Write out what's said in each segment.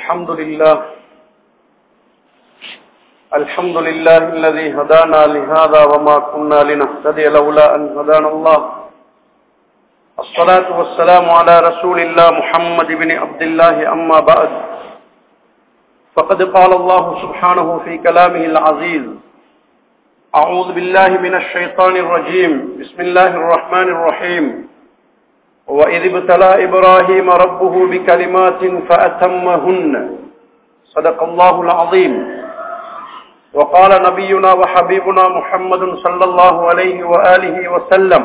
الحمد لله الحمد لله الذي هدانا لهذا وما كنا لنهتدي لولا أن هدانا الله الصلاة والسلام على رسول الله محمد بن عبد الله أما بعد فقد قال الله سبحانه في كلامه العزيز أعوذ بالله من الشيطان الرجيم بسم الله الرحمن الرحيم وإذ ابتلى إبراهيم ربه بكلمات فأتمهن صدق الله العظيم وقال نبينا وحبيبنا محمد صلى الله عليه وآله وسلم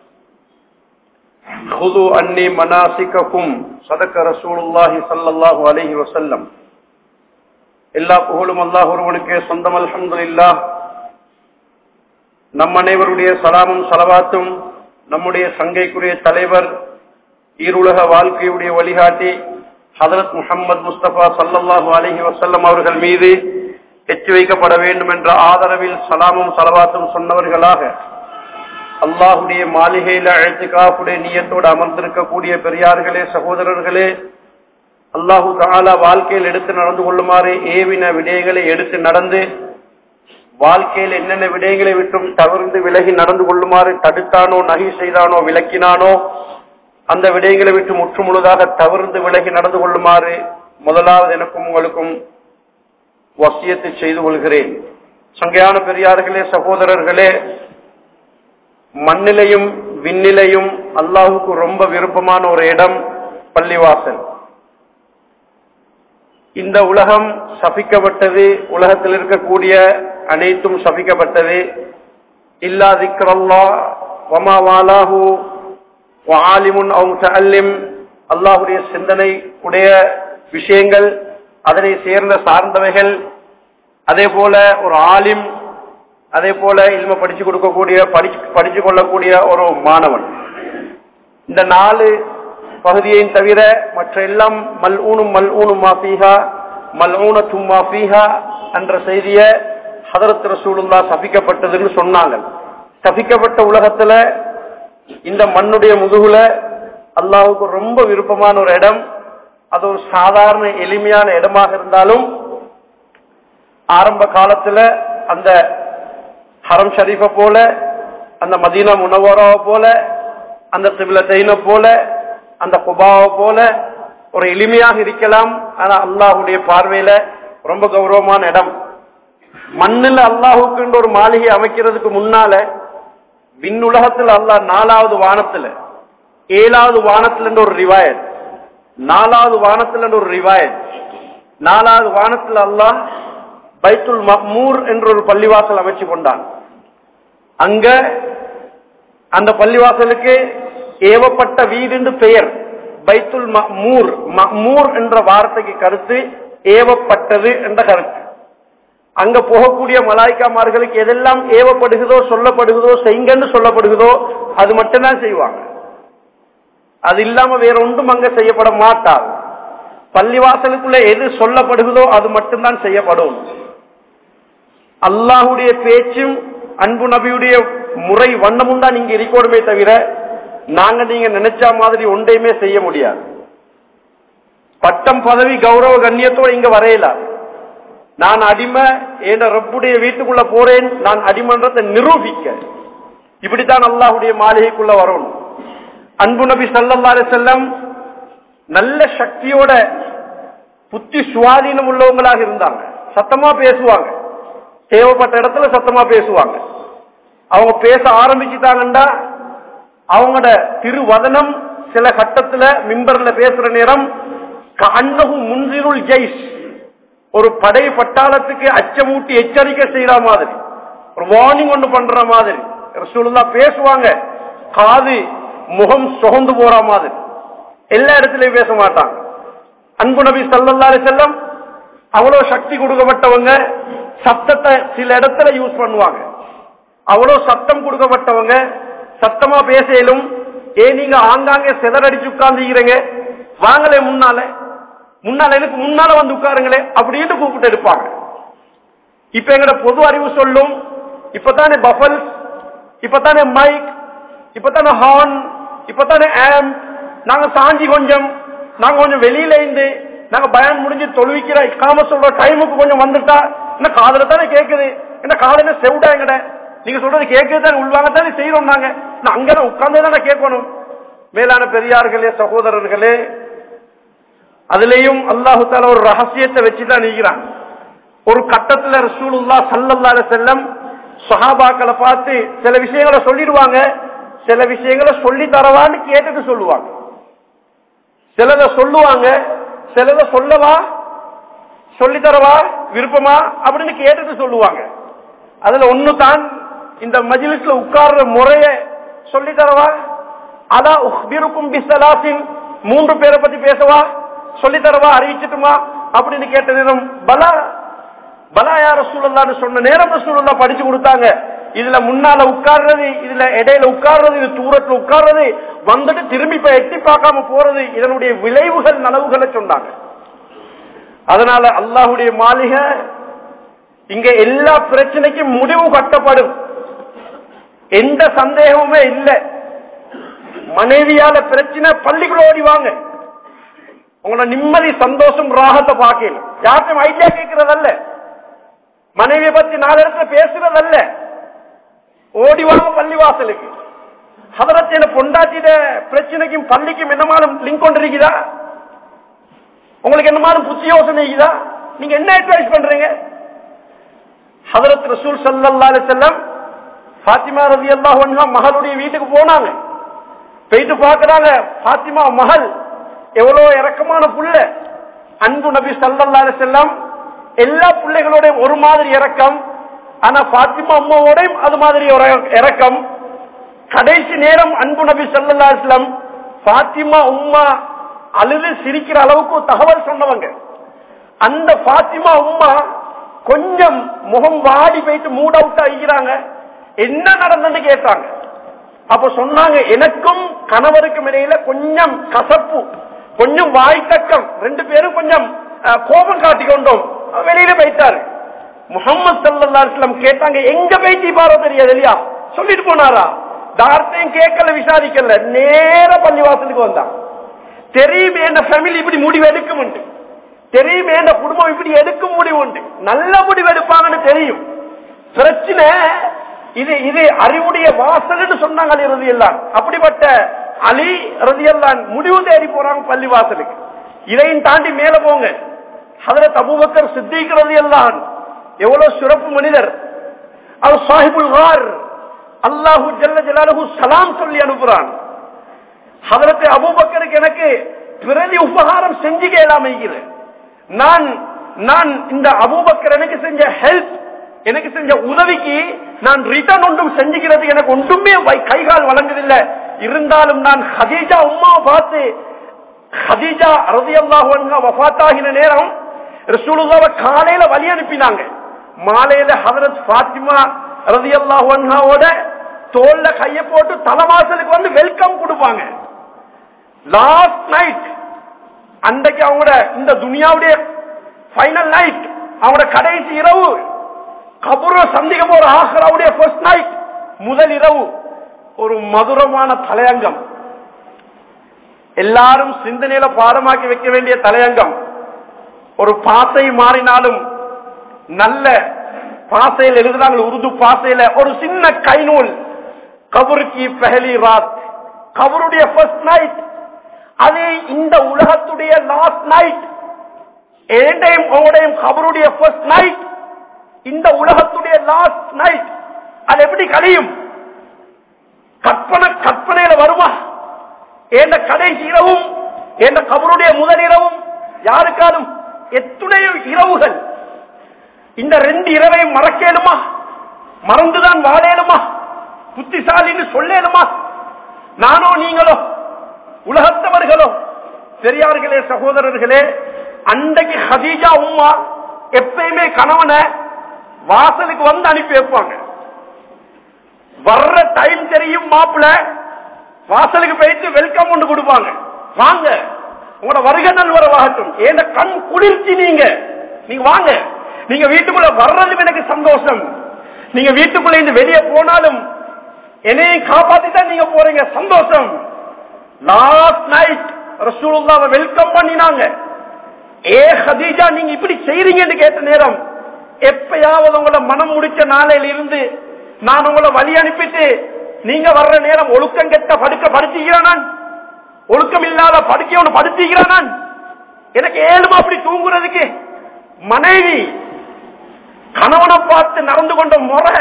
خذوا أني مناسككم صدق رسول الله صلى الله عليه وسلم எல்லா புகழும் அல்லாஹ் ஒருவனுக்கே சொந்தம் அல்ஹம்துலில்லாஹ் நம் அனைவருடைய சலாமும் சலவாத்தும் நம்முடைய சங்கைக்குரிய தலைவர் ஈருலக வாழ்க்கையுடைய வழிகாட்டி ஹதரத் முகமது முஸ்தபா சல்லல்லாஹு அலஹி வசல்லம் அவர்கள் மீது எச்சு வைக்கப்பட வேண்டும் என்ற ஆதரவில் சலாமும் சலவாத்தும் சொன்னவர்களாக அல்லாஹுடைய மாளிகையில அழைத்துக்காப்புடைய நீயத்தோடு அமர்ந்திருக்கக்கூடிய பெரியார்களே சகோதரர்களே அல்லாஹு தாலா வாழ்க்கையில் எடுத்து நடந்து கொள்ளுமாறு ஏவின விடயங்களை எடுத்து நடந்து வாழ்க்கையில் என்னென்ன விடயங்களை விட்டும் தவிர்த்து விலகி நடந்து கொள்ளுமாறு தடுத்தானோ நகை செய்தானோ விளக்கினானோ அந்த விடயங்களை விட்டு முற்று முழுதாக தவிர்த்து விலகி நடந்து கொள்ளுமாறு முதலாவது எனக்கும் உங்களுக்கும் வசியத்தை செய்து கொள்கிறேன் சங்கையான பெரியார்களே சகோதரர்களே மண்ணிலையும் விண்ணிலையும் அல்லாஹுக்கு ரொம்ப விருப்பமான ஒரு இடம் பள்ளிவாசல் இந்த உலகம் சபிக்கப்பட்டது உலகத்தில் இருக்கக்கூடிய அனைத்தும் சபிக்கப்பட்டது இல்லா திக்ரல்லா வமா வாலாஹு ஆலிமுன் அவங்க அல்லிம் அல்லாஹுடைய சிந்தனை உடைய விஷயங்கள் அதனை சேர்ந்த சார்ந்தவைகள் அதே போல ஒரு ஆலிம் அதே போல இல்ம படிச்சு கொடுக்கக்கூடிய படிச்சு படிச்சு கொள்ளக்கூடிய ஒரு மாணவன் இந்த நாலு பகுதியையும் தவிர மற்ற எல்லாம் மல் ஊனும் மல் ஊனும் மாஃபீஹா மல் ஊனத்தும் மாஃபீஹா என்ற செய்திய ஹதரத் ரசூலுல்லா சபிக்கப்பட்டதுன்னு சொன்னாங்க சபிக்கப்பட்ட உலகத்துல இந்த மண்ணுடைய முதுகுல அல்லாவுக்கு ரொம்ப விருப்பமான ஒரு இடம் அது ஒரு சாதாரண எளிமையான இடமாக இருந்தாலும் ஆரம்ப காலத்துல அந்த ஹரம் ஷரீஃபை போல அந்த மதீனா முனவராவை போல அந்த திபிலத்தைனை போல அந்த குபாவை போல ஒரு எளிமையாக இருக்கலாம் ஆனா அல்லாஹுடைய பார்வையில ரொம்ப கௌரவமான இடம் மண்ணில் அல்லாஹுக்கு ஒரு மாளிகை அமைக்கிறதுக்கு முன்னால விண்ணுலகத்தில் அல்லாஹ் நாலாவது வானத்துல ஏழாவது வானத்துல ஒரு ரிவாயத் நாலாவது வானத்துல ஒரு ரிவாயத் நாலாவது வானத்தில் அல்லாஹ் பைத்துல் மஹ்மூர் என்ற ஒரு பள்ளிவாசல் அமைச்சு கொண்டான் அங்க அந்த பள்ளிவாசலுக்கு ஏவப்பட்ட வீடு என்று பெயர் பைத்துல் மஹ்மூர் மஹ்மூர் என்ற வார்த்தைக்கு கருத்து ஏவப்பட்டது என்ற கருத்து அங்க போகக்கூடிய மலாய்க்காமார்களுக்கு எதெல்லாம் ஏவப்படுகிறதோ சொல்லப்படுகிறதோ செய்யுங்கன்னு சொல்லப்படுகிறதோ அது மட்டும்தான் செய்வாங்க அது இல்லாம வேற ஒன்றும் அங்க செய்யப்பட மாட்டாது பள்ளிவாசலுக்குள்ள எது சொல்லப்படுகிறதோ அது மட்டும்தான் செய்யப்படும் அல்லாஹுடைய பேச்சும் அன்பு நபியுடைய முறை வண்ணமும் தான் இங்க இருக்கணுமே தவிர நாங்க நீங்க நினைச்ச மாதிரி ஒன்றையுமே செய்ய முடியாது பட்டம் பதவி கௌரவ கண்ணியத்தோடு இங்க வரையல நான் அடிமை என் ரப்புடைய வீட்டுக்குள்ள போறேன் நான் அடிமன்றத்தை நிரூபிக்க இப்படித்தான் அல்லாஹுடைய மாளிகைக்குள்ள வரணும் அன்பு நபி சல்லல்லாரு செல்லம் நல்ல சக்தியோட புத்தி சுவாதீனம் உள்ளவங்களாக இருந்தாங்க சத்தமா பேசுவாங்க தேவைப்பட்ட இடத்துல சத்தமா பேசுவாங்க அவங்க பேச ஆரம்பிச்சுட்டாங்கண்டா அவங்களோட திருவதனம் சில கட்டத்துல மிம்பர்ல பேசுற நேரம் அன்னகும் முன்சிருள் ஜெய்ஸ் ஒரு படை பட்டாளத்துக்கு அச்சமூட்டி எச்சரிக்கை செய்யற மாதிரி ஒரு வார்னிங் ஒன்று பண்ற மாதிரி ரசூலுல்லா பேசுவாங்க காது முகம் சுகந்து போற மாதிரி எல்லா இடத்துலயும் பேச மாட்டாங்க அன்பு நபி சல்லல்லாரு செல்லம் அவ்வளவு சக்தி கொடுக்கப்பட்டவங்க சத்தத்தை சில இடத்துல யூஸ் பண்ணுவாங்க அவ்வளவு சத்தம் கொடுக்கப்பட்டவங்க சத்தமா பேசலும் ஏன் நீங்க ஆங்காங்க சிதறடிச்சு உட்கார்ந்துக்கிறீங்க வாங்களே முன்னால முன்னால எனக்கு முன்னால வந்து உட்காருங்களே அப்படின்னு கூப்பிட்டு எடுப்பாங்க இப்ப எங்கட பொது அறிவு சொல்லும் இப்பதானே பஃபல்ஸ் இப்பதானே மைக் இப்பதானே ஹார்ன் இப்பதானே ஆம் நாங்க சாஞ்சி கொஞ்சம் நாங்க கொஞ்சம் வெளியில இருந்து நாங்க பயான் முடிஞ்சு தொழுவிக்கிற இக்காம சொல்ற டைமுக்கு கொஞ்சம் வந்துட்டா என்ன காதல தானே கேக்குது என்ன காதல செவிடா எங்கட நீங்க சொல்றது கேட்குது தானே உள்வாங்க தானே செய்யறோம் நாங்க நான் அங்கதான் உட்கார்ந்து தானே கேட்கணும் மேலான பெரியார்களே சகோதரர்களே அதுலயும் அல்லாஹு தால ஒரு ரகசியத்தை வச்சுதான் நீக்கிறான் ஒரு கட்டத்துல ரசூலுல்லா சல்லல்லாஹு அலைஹி செல்லம் சஹாபாக்களை பார்த்து சில விஷயங்களை சொல்லிடுவாங்க சில விஷயங்களை சொல்லி தரவான்னு கேட்டுட்டு சொல்லுவாங்க சிலத சொல்லுவாங்க சிலத சொல்லவா சொல்லி தரவா விருப்பமா அப்படின்னு கேட்டுட்டு சொல்லுவாங்க அதுல ஒண்ணு தான் இந்த மஜிலிஸ்ல உட்கார்ற முறைய சொல்லி தரவா அதா உஹ்பிருக்கும் பிசலாசின் மூன்று பேரை பத்தி பேசவா சொல்லி தரவா அறிவிச்சிட்டுமா அப்படின்னு கேட்ட நேரம் பலா பலா யார் ரசூலுல்லான்னு சொன்ன நேரம் ரசூலுல்லா படிச்சு கொடுத்தாங்க இதுல முன்னால உட்கார்றது இதுல இடையில உட்கார்றது இது தூரத்துல உட்கார்றது வந்துட்டு திரும்பி போய் எட்டி பார்க்காம போறது இதனுடைய விளைவுகள் நனவுகளை சொன்னாங்க அதனால அல்லாஹுடைய மாளிகை இங்க எல்லா பிரச்சனைக்கும் முடிவு கட்டப்படும் எந்த சந்தேகமுமே இல்லை மனைவியால பிரச்சனை பள்ளிக்குள்ள ஓடி வாங்க உங்களோட நிம்மதி சந்தோஷம் ராகத்தை பார்க்கல யார்ட்டும் ஐடியா கேட்கறதல்ல மனைவியை பத்தி நாலு இடத்துல பேசுறதல்ல ஓடி வாங்க பள்ளி வாசலுக்கு ஹதரத்தின பொண்டாட்டிட பிரச்சனைக்கும் பள்ளிக்கும் என்னமாலும் லிங்க் கொண்டு இருக்குதா உங்களுக்கு என்னமாலும் புத்தி யோசனை இருக்குதா நீங்க என்ன அட்வைஸ் பண்றீங்க ஹதரத் ரசூல் சல்லா செல்லம் பாத்திமா ரவி அல்லா மகளுடைய வீட்டுக்கு போனாங்க போயிட்டு பாக்குறாங்க பாத்திமா மகள் எவ்வளவு இறக்கமான புள்ள அன்பு நபி சல்லா செல்லம் எல்லா பிள்ளைகளோடையும் ஒரு மாதிரி இறக்கம் ஆனா பாத்திமா அம்மாவோடையும் அது மாதிரி ஒரு இறக்கம் கடைசி நேரம் அன்பு நபி சல்லா இஸ்லாம் பாத்திமா உம்மா அழுது சிரிக்கிற அளவுக்கு தகவல் சொன்னவங்க அந்த பாத்திமா உம்மா கொஞ்சம் முகம் வாடி போயிட்டு மூட் அவுட் ஆகிக்கிறாங்க என்ன நடந்ததுன்னு கேட்டாங்க அப்ப சொன்னாங்க எனக்கும் கணவருக்கும் இடையில கொஞ்சம் கசப்பு கொஞ்சம் வாய்த்தக்கம் ரெண்டு பேரும் கொஞ்சம் கோபம் காட்டிக்கொண்டோம் வெளியில போயிட்டாரு முகமது சல்லாஸ்லம் கேட்டாங்க எங்க போயிட்டு பாரோ தெரியாது இல்லையா சொல்லிட்டு போனாரா தார்த்தையும் கேட்கல விசாரிக்கல நேர பள்ளிவாசலுக்கு வந்தான் தெரியுமே என்ன ஃபேமிலி இப்படி முடிவு எடுக்கும் உண்டு தெரியுமே என்ன குடும்பம் இப்படி எடுக்கும் முடிவு உண்டு நல்ல முடிவு எடுப்பாங்கன்னு தெரியும் பிரச்சனை இது இது அறிவுடைய வாசல்னு சொன்னாங்க அலி ரதி எல்லாம் அப்படிப்பட்ட அலி ரதி எல்லாம் முடிவு தேடி போறாங்க பள்ளி வாசலுக்கு இதையும் தாண்டி மேல போங்க ஹதரத் அபூபக்கர் சித்திக்கிறது எல்லாம் எவ்வளவு சிறப்பு மனிதர் அவர் சாஹிபுல் ஹார் அல்லாஹு ஜல்ல ஜலாலுஹு சலாம் சொல்லி அனுப்புறான் ஹதரத் அபூபக்கருக்கு எனக்கு பிரதி உபகாரம் செஞ்சு கேளாமைகிறேன் நான் நான் இந்த அபூபக்கர் எனக்கு செஞ்ச ஹெல்ப் எனக்கு செஞ்ச உதவிக்கு நான் ரிட்டர்ன் ஒன்றும் செஞ்சுக்கிறது எனக்கு ஒன்றுமே கைகால் வழங்குதில்லை இருந்தாலும் நான் ஹதீஜா உமாவை பார்த்து ஹதீஜா ரதி அல்லாஹ் வஃத்தாகின நேரம் ரசூலுல்லாவை காலையில வழி அனுப்பினாங்க மாலையில ஹதரத் பாத்திமா ரதி அல்லாஹோட தோல்ல கைய போட்டு தலைவாசலுக்கு வந்து வெல்கம் கொடுப்பாங்க லாஸ்ட் நைட் அன்றைக்கு அவங்களோட இந்த துனியாவுடைய ஃபைனல் நைட் அவங்களோட கடைசி இரவு கபுர சந்திக்க போற ஆஹ்ராவுடைய ஃபர்ஸ்ட் நைட் முதல் இரவு ஒரு மதுரமான தலையங்கம் எல்லாரும் சிந்தனையில பாடமாக்கி வைக்க வேண்டிய தலையங்கம் ஒரு பாசை மாறினாலும் நல்ல பாசையில் எழுதுறாங்க உருது பாசையில ஒரு சின்ன கைநூல் கபருக்கு பெஹலி ராத் கபருடைய ஃபர்ஸ்ட் நைட் அது இந்த உலகத்துடைய லாஸ்ட் நைட் ஏண்டையும் உங்களுடையும் கபருடைய ஃபர்ஸ்ட் நைட் இந்த உலகத்துடைய லாஸ்ட் நைட் அது எப்படி கழியும் கற்பனை கற்பனையில வருமா என்ற கடைசி இரவும் என்ற கபருடைய முதல் இரவும் யாருக்காலும் எத்துணையோ இரவுகள் இந்த ரெண்டு இரவையும் மறக்கேனுமா மறந்துதான் வாழேனுமா புத்திசாலின்னு சொல்லேனுமா நானோ நீங்களோ உலகத்தவர்களோ பெரியார்களே சகோதரர்களே அன்றைக்கு ஹதீஜா உம்மா எப்பயுமே கணவனை வாசலுக்கு வந்து அனுப்பி வைப்பாங்க வர்ற டைம் தெரியும் மாப்பிள்ள வாசலுக்கு போயிட்டு வெல்கம் ஒன்று கொடுப்பாங்க வாங்க உங்களோட வருகை நல்வரவாகட்டும் ஏன் கண் குளிர்ச்சி நீங்க நீங்க வாங்க நீங்க வீட்டுக்குள்ள வர்றதும் எனக்கு சந்தோஷம் நீங்க வீட்டுக்குள்ள இருந்து வெளியே போனாலும் என்னையும் காப்பாத்தி தான் நீங்க போறீங்க சந்தோஷம் லாஸ்ட் நைட் ரசூலுல்லாவை வெல்கம் பண்ணினாங்க ஏ ஹதீஜா நீங்க இப்படி செய்றீங்கன்னு கேட்ட நேரம் எப்பயாவது உங்களை மனம் முடிச்ச நாளையில இருந்து நான் உங்களை வழி அனுப்பிட்டு நீங்க வர்ற நேரம் ஒழுக்கம் கெட்ட படுக்க படுத்திக்கிறேன் நான் ஒழுக்கம் இல்லாத படுக்க ஒன்று படுத்திக்கிறேன் நான் எனக்கு ஏழுமா அப்படி தூங்குறதுக்கு மனைவி கணவனை பார்த்து நடந்து கொண்ட முறை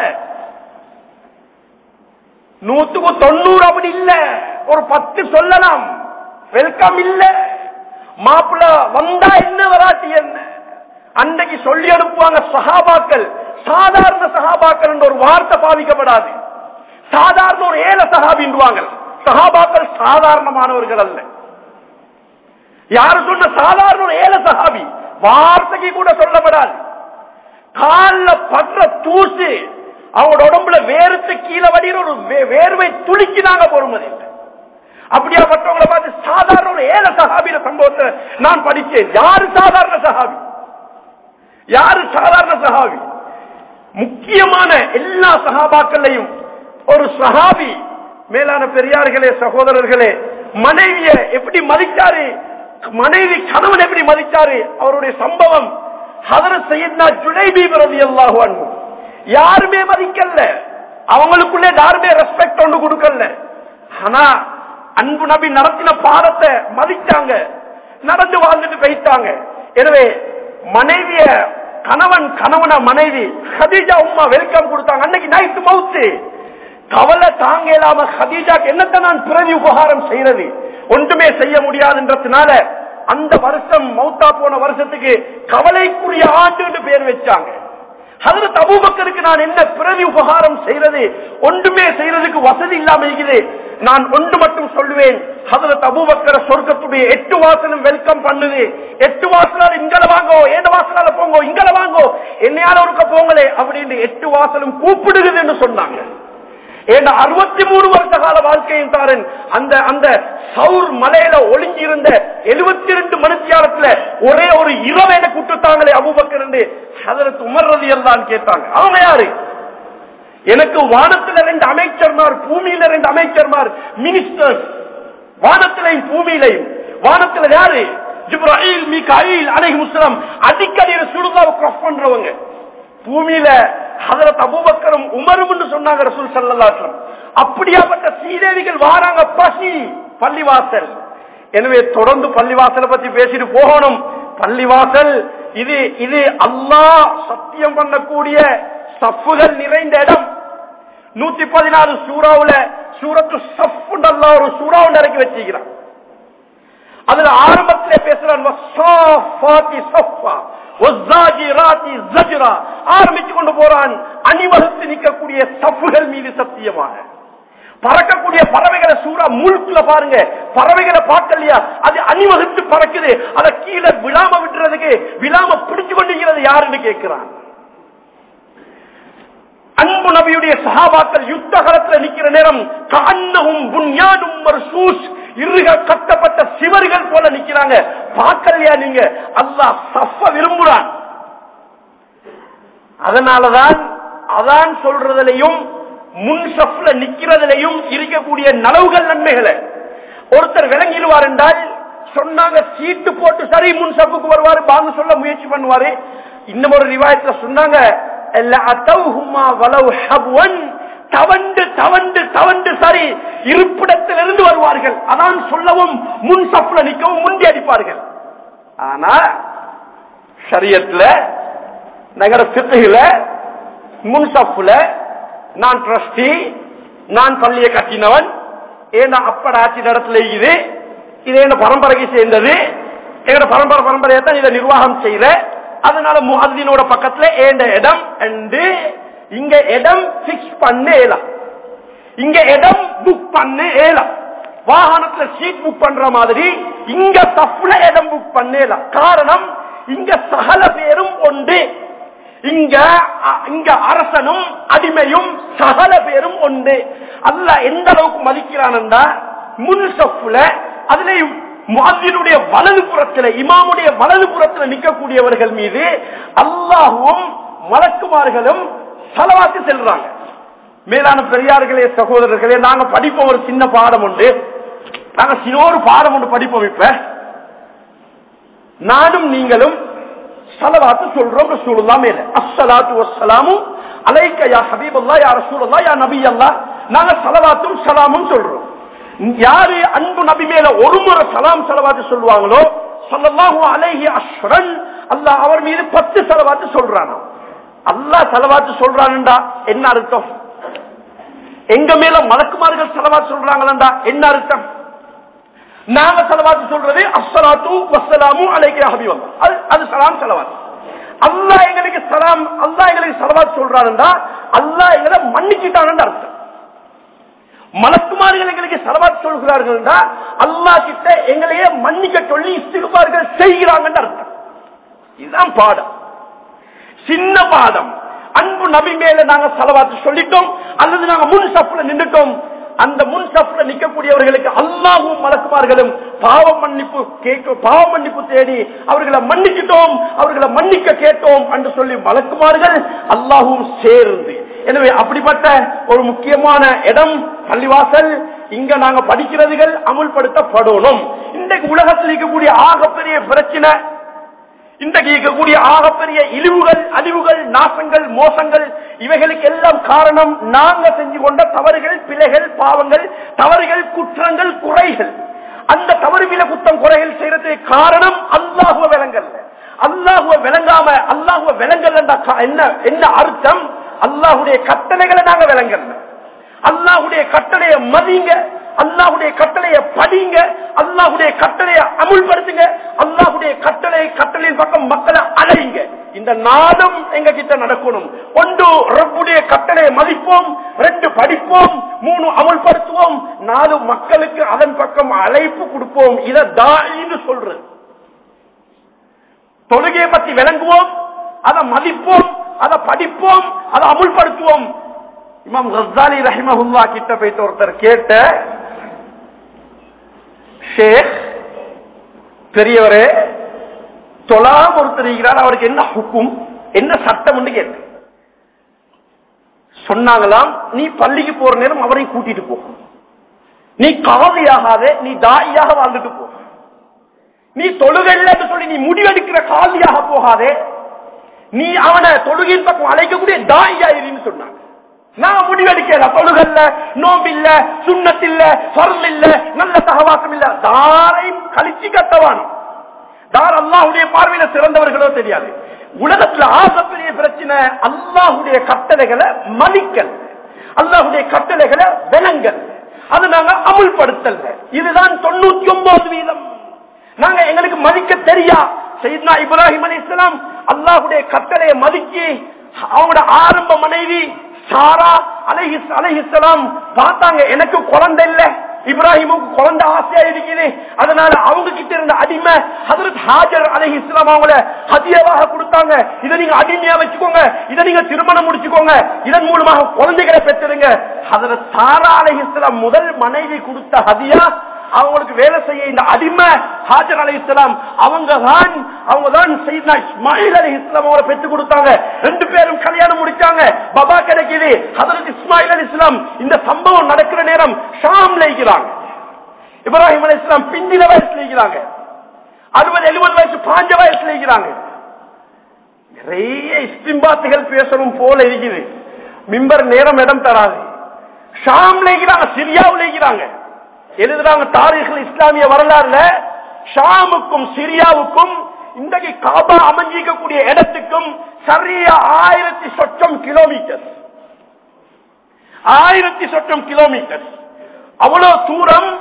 நூத்துக்கு தொண்ணூறு அப்படி இல்ல ஒரு பத்து சொல்லலாம் வெல்கம் இல்ல மாப்பிள்ள வந்தா என்ன வராட்டி என்ன அன்றைக்கு சொல்லி அனுப்புவாங்க சகாபாக்கள் சாதாரண சகாபாக்கள் என்ற ஒரு வார்த்தை பாவிக்கப்படாது சாதாரண ஒரு ஏல சகாபின்வாங்க சகாபாக்கள் சாதாரணமானவர்கள் அல்ல யாரு சொன்ன சாதாரண ஒரு ஏல சகாபி வார்த்தைக்கு கூட சொல்லப்படாது கால்ல பற்ற தூசு அவங்களோட உடம்புல வேறுத்து கீழே வடிகிற ஒரு வே- வேர்வை துளிக்கு நாங்க பொறுமதி இல்லை அப்படியாப்பட்டவங்களை பார்த்து சாதாரண ஒரு ஏல சகாபின சம்பவத்தை நான் படிச்சேன் யாரு சாதாரண சகாபி யாரு சாதாரண சகாபி முக்கியமான எல்லா சகாபாக்களையும் ஒரு சகாபி மேலான பெரியார்களே சகோதரர்களே மனைவிய எப்படி மதிச்சாரு மனைவி கணவன் எப்படி மதிச்சாரு அவருடைய சம்பவம் ஹதரத் சையத்னா ஜுடைபி ரலியல்லாஹு அன்ஹு யாருமே மதிக்கல அவங்களுக்குள்ளே யாருமே ரெஸ்பெக்ட் ஒன்று கொடுக்கல ஆனா அன்பு நபி நடத்தின பாடத்தை மதிச்சாங்க நடந்து வாழ்ந்துட்டு போயிட்டாங்க எனவே மனைவிய கணவன் கணவன மனைவி ஹதீஜா உமா வெல்கம் கொடுத்தாங்க அன்னைக்கு நைட்டு மவுத்து கவலை தாங்க இல்லாம ஹதீஜாக்கு என்னத்தை நான் பிறவி உபகாரம் செய்யறது ஒன்றுமே செய்ய முடியாதுன்றதுனால அந்த வருஷம் மௌத்தா போன வருஷத்துக்கு கவலைக்குரிய ஆண்டு பேர் வச்சாங்க ஹதரத் அபூபக்கருக்கு நான் என்ன பிறவி உபகாரம் செய்யறது ஒன்றுமே செய்யறதுக்கு வசதி இல்லாம இருக்குது நான் ஒன்று மட்டும் சொல்லுவேன் ஹதரத் அபூபக்கர சொர்க்கத்துடைய எட்டு வாசலும் வெல்கம் பண்ணுது எட்டு வாசலால் இங்கல வாங்கோ ஏழு வாசலால போங்கோ இங்கல வாங்கோ என்னையால ஒருக்க போங்களே அப்படின்னு எட்டு வாசலும் கூப்பிடுகிறது என்று சொன்னாங்க ஏன்னா அறுபத்தி மூணு வருஷ கால வாழ்க்கையின் தாரன் அந்த அந்த சவுர் மலையில ஒளிஞ்சிருந்த எழுபத்தி ரெண்டு மணித்தியாலத்துல ஒரே ஒரு இரவேன குட்டுத்தாங்களே அபுபக்கர் என்று ஹதரத் உமர் ரதி எல்லாம் கேட்டாங்க அவங்க யாரு எனக்கு வானத்துல ரெண்டு அமைச்சர்மார் பூமியில ரெண்டு அமைச்சர்மார் மினிஸ்டர்ஸ் வானத்திலையும் பூமியிலையும் வானத்துல யாரு ஜிப்ராஹில் மீகாயில் அலைஹி முஸ்லாம் அடிக்கடி சுடுதாவை கிராஸ் பண்றவங்க பூமியில ஹதரத் அபூபக்கரும் உமரும் என்று சொன்னாங்க ரசூல் சல்லல்லாஹு அப்படியாப்பட்ட சீதேவிகள் வாராங்க பசி பள்ளிவாசல் எனவே தொடர்ந்து பள்ளிவாசலை பத்தி பேசிட்டு போகணும் பள்ளிவாசல் இது இது அல்லாஹ் சத்தியம் பண்ணக்கூடிய சப்புகள் நிறைந்த இடம் நூத்தி பதினாறு சூறாவுல சூரத்து சஃப் அல்லாஹ் ஒரு சூறா ஒன்று இறக்கி வச்சிருக்கிறான் அதுல ஆரம்பத்திலே பேசுறான் வஸ்ஸாஃபாத்தி ஸஃபா, வஸ்ஸாஜிராத்தி ஸஜ்ரா. ஆரம்பிச்சு கொண்டு போறான் அணிவகுத்து நிற்கக்கூடிய சப்புகள் மீது சத்தியமாக பறக்கக்கூடிய பறவைகளை சூறா முழுக்குல பாருங்க பறவைகளை பார்க்கலையா அது அணிவகுத்து பறக்குது அதை கீழே விழாம விட்டுறதுக்கு விழாம பிடிச்சு கொண்டிருக்கிறது யாருன்னு கேட்கிறான் அன்பு நபியுடைய சகாபாக்கள் யுத்த காலத்தில் நிக்கிற நேரம் கண்ணவும் புண்ணியாடும் மர்சூஸ் இருக கட்டப்பட்ட சிவர்கள் போல நிக்கிறாங்க பார்க்கலையா நீங்க அல்லாஹ் சஃப விரும்புறான் அதனாலதான் அதான் சொல்றதுலையும் முன் சஃப்ல நிக்கிறதுலையும் இருக்கக்கூடிய நலவுகள் நன்மைகளை ஒருத்தர் விளங்கிடுவார் என்றால் சொன்னாங்க சீட்டு போட்டு சரி முன் சப்புக்கு வருவாரு பாங்க சொல்ல முயற்சி பண்ணுவாரு இன்னும் ஒரு ரிவாயத்துல சொன்னாங்க லஅதௌஹுமா வலவ் ஹப்வன் தவண்டு தவண்டு தவண்டு சரி இருப்பிடத்திலிருந்து வருவார்கள் அதான் சொல்லவும் முன் சப்புல நிக்கவும் முந்தி அடிப்பார்கள் ஆனா சரியத்துல நகர சித்துகள முன் சப்புல நான் ட்ரஸ்டி நான் பள்ளியை கட்டினவன் ஏன்னா அப்பட ஆட்சி நடத்துல இது இது என்ன பரம்பரைக்கு சேர்ந்தது எங்கட பரம்பரை பரம்பரையை தான் இதை நிர்வாகம் செய்யற அதனால முஹத்தினோட பக்கத்துல ஏண்ட இடம் என்று இங்க இடம் பிக்ஸ் பண்ண ஏலாம் இங்க இடம் புக் பண்ண ஏலாம் வாகனத்துல சீட் புக் பண்ற மாதிரி இங்க தப்புல இடம் புக் பண்ணலாம் காரணம் இங்க சகல பேரும் ஒன்று இங்க அ- இங்க அரசனும் அடிமையும் சகல பேரும் ஒன்று அல்ல எந்த அளவுக்கு மதிக்கிறான்டா முன் சப்புல அதுலயும் முஅத்தினுடைய வலது புறத்துல இமாமுடைய வலது புறத்துல நிற்கக்கூடியவர்கள் மீது அல்லாஹுவும் மலக்குமார்களும் செலவாத்து செல்றாங்க மேலான பெரியார்களே சகோதரர்களே நாங்க படிப்போம் ஒரு சின்ன பாடம் உண்டு நாங்க சின்ன ஒரு பாடம் ஒன்று படிப்போம் இப்ப நானும் நீங்களும் சலவாத்து சொல்றோம் ரசூலுல்லா மேல அஸ்ஸலாத்து வஸ்ஸலாமு அலைக்க யா ஹபீபல்லா யா ரசூலுல்லா யா நபி அல்லாஹ் நாங்க சலவாத்தும் சலாமும் சொல்றோம் யாரு அன்பு நபி மேல ஒரு முறை சலாம் சலவாத்து சொல்லுவாங்களோ ஸல்லல்லாஹு அலைஹி அஷ்ரன் அல்லாஹ் அவர் மீது பத்து சலவாத்து சொல்றானா அல்லாஹ் சலவாத்து சொல்றான்டா என்ன அர்த்தம் எங்க மேல மலக்குமார்கள் செலவாத்து சொல்றாங்களா என்ன அர்த்தம் நாங்க செலவாத்து சொல்றது அஸ்ஸலாத்து வஸ்ஸலாமு அலைக்க ஹபீபம் அது அது சலாம் செலவாத்து அல்லாஹ் எங்களுக்கு சலாம் அல்லாஹ் எங்களுக்கு செலவாத்து சொல்றாருண்டா அல்லாஹ் எங்களை மன்னிச்சிட்டான்னு அர்த்தம் மலக்குமார்கள் எங்களுக்கு செலவாத்து சொல்கிறார்கள் அல்லாஹ் கிட்ட எங்களையே மன்னிக்க சொல்லி இஸ்திகுபார்கள் செய்கிறாங்கன்னு அர்த்தம் இதுதான் பாடம் சின்ன பாடம் அன்பு நபி மேல நாங்க செலவாத்து சொல்லிட்டோம் அல்லது நாங்க முன் சப்ல நின்றுட்டோம் அந்த முன் சப்ல நிற்கக்கூடியவர்களுக்கு அல்லாவும் மலக்குமார்களும் பாவ மன்னிப்பு கேட்க பாவ மன்னிப்பு தேடி அவர்களை மன்னிச்சிட்டோம் அவர்களை மன்னிக்க கேட்டோம் என்று சொல்லி மலக்குமார்கள் அல்லாஹும் சேர்ந்து எனவே அப்படிப்பட்ட ஒரு முக்கியமான இடம் பள்ளிவாசல் இங்க நாங்க படிக்கிறதுகள் அமுல்படுத்தப்படணும் இன்றைக்கு உலகத்தில் இருக்கக்கூடிய ஆகப்பெரிய பிரச்சனை இன்றைக்கு இருக்கக்கூடிய ஆகப்பெரிய இழிவுகள் அழிவுகள் நாசங்கள் மோசங்கள் இவைகளுக்கு எல்லாம் காரணம் நாங்க செஞ்சு கொண்ட தவறுகள் பிழைகள் பாவங்கள் தவறுகள் குற்றங்கள் குறைகள் அந்த தவறு வில குத்தம் குறைகள் செய்யறதுக்கு காரணம் அல்லாஹுவ விலங்கல் அல்லாஹுவ விளங்காம அல்லாஹுவ விலங்கல் என்ன என்ன அர்த்தம் அல்லாஹுடைய கட்டளைகளை நாங்க விளங்கல் அல்லாஹுடைய கட்டளையை மதிங்க அல்லாஹுடைய கட்டளையை படிங்க அல்லாஹுடைய கட்டளையை அமுல்படுத்துங்க அல்லாஹுடைய கட்டளை கட்டளையின் பக்கம் மக்களை அலையுங்க இந்த நாளும் எங்க கிட்ட நடக்கணும் ஒன்று ரப்புடைய கட்டளையை மதிப்போம் ரெண்டு படிப்போம் மூணு அமுல்படுத்துவோம் நாலு மக்களுக்கு அதன் பக்கம் அழைப்பு கொடுப்போம் இதை தாயின்னு சொல்றது தொழுகையை பத்தி விளங்குவோம் அதை மதிப்போம் அதை படிப்போம் அதை அமுல்படுத்துவோம் இமாம் ரஸ்தாலி ரஹிமஹுல்லா கிட்ட போயிட்டு ஒருத்தர் கேட்ட ஷேக் பெரியவரே தொலாம் ஒருத்தர் இருக்கிறார் அவருக்கு என்ன ஹுக்கும் என்ன சட்டம் கேட்டு சொன்னாங்களாம் நீ பள்ளிக்கு போற நேரம் அவரையும் கூட்டிட்டு போ நீ காலியாகாதே நீ தாயாக வாழ்ந்துட்டு போ நீ தொழுகல்ல சொல்லி நீ முடிவெடுக்கிற காலியாக போகாதே நீ அவனை தொழுகையின் பக்கம் அழைக்கக்கூடிய தாயாயிருன்னு சொன்னாங்க நான் முடிவெடுக்கல தொழுகல்ல நோம்பில்ல சுண்ணத்தில்ல சொல் இல்ல நல்ல சகவாசம் இல்ல தாரையும் கழிச்சு கட்டவான் தார் அல்லாஹுடைய பார்வையில சிறந்தவர்களோ தெரியாது உலகத்துல ஆகப்பெரிய பிரச்சனை அல்லாஹுடைய கட்டளைகளை மதிக்கல் அல்லாஹுடைய கட்டளைகளை விலங்கல் அது நாங்க அமுல்படுத்தல் இதுதான் தொண்ணூத்தி ஒன்பது வீதம் நாங்க எங்களுக்கு மதிக்க தெரியா செய்தா இப்ராஹிம் அலி இஸ்லாம் அல்லாஹுடைய கட்டளையை மதிச்சு அவங்களோட ஆரம்ப மனைவி சாரா அலஹி அலஹிஸ்லாம் பார்த்தாங்க எனக்கு குழந்தை இல்ல இப்ராஹிமுக்கு குழந்தை ஆசையா இருக்குது அதனால அவங்க கிட்ட இருந்த அடிமை ஹதரத் ஹாஜர் அலஹி இஸ்லாம் அவங்கள ஹதியாவாக கொடுத்தாங்க இதை நீங்க அடிமையா வச்சுக்கோங்க இதை நீங்க திருமணம் முடிச்சுக்கோங்க இதன் மூலமாக குழந்தைகளை பெற்றுடுங்க ஹதரத் சாரா அலஹி இஸ்லாம் முதல் மனைவி கொடுத்த ஹதியா அவங்களுக்கு வேலை செய்ய இந்த அடிமை ஹாஜர் அலி இஸ்லாம் அவங்க தான் அவங்க தான் செய்தா இஸ்மாயில் அலி இஸ்லாம் அவங்களை பெற்று கொடுத்தாங்க ரெண்டு பேரும் கல்யாணம் முடிச்சாங்க பாபா கிடைக்குது ஹதரத் இஸ்மாயில் அலி இஸ்லாம் இந்த சம்பவம் நடக்கிற நேரம் ஷாம்ல இருக்கிறாங்க இப்ராஹிம் அலி இஸ்லாம் பிந்தின வயசுல இருக்கிறாங்க அறுபது எழுபது வயசு பாஞ்ச வயசுல இருக்கிறாங்க நிறைய இஸ்திம்பாத்துகள் பேசணும் போல இருக்குது மிம்பர் நேரம் இடம் தராது ஷாம்ல இருக்கிறாங்க சிரியாவில் இருக்கிறாங்க எழுதுறாங்க தாரீகள் இஸ்லாமிய வரலாறுல ஷாமுக்கும் சிரியாவுக்கும் இன்றைக்கு காபா அமைஞ்சிக்கக்கூடிய இடத்துக்கும் சரியா ஆயிரத்தி சொச்சம் கிலோமீட்டர் ஆயிரத்தி சொச்சம் கிலோமீட்டர் அவ்வளவு தூரம்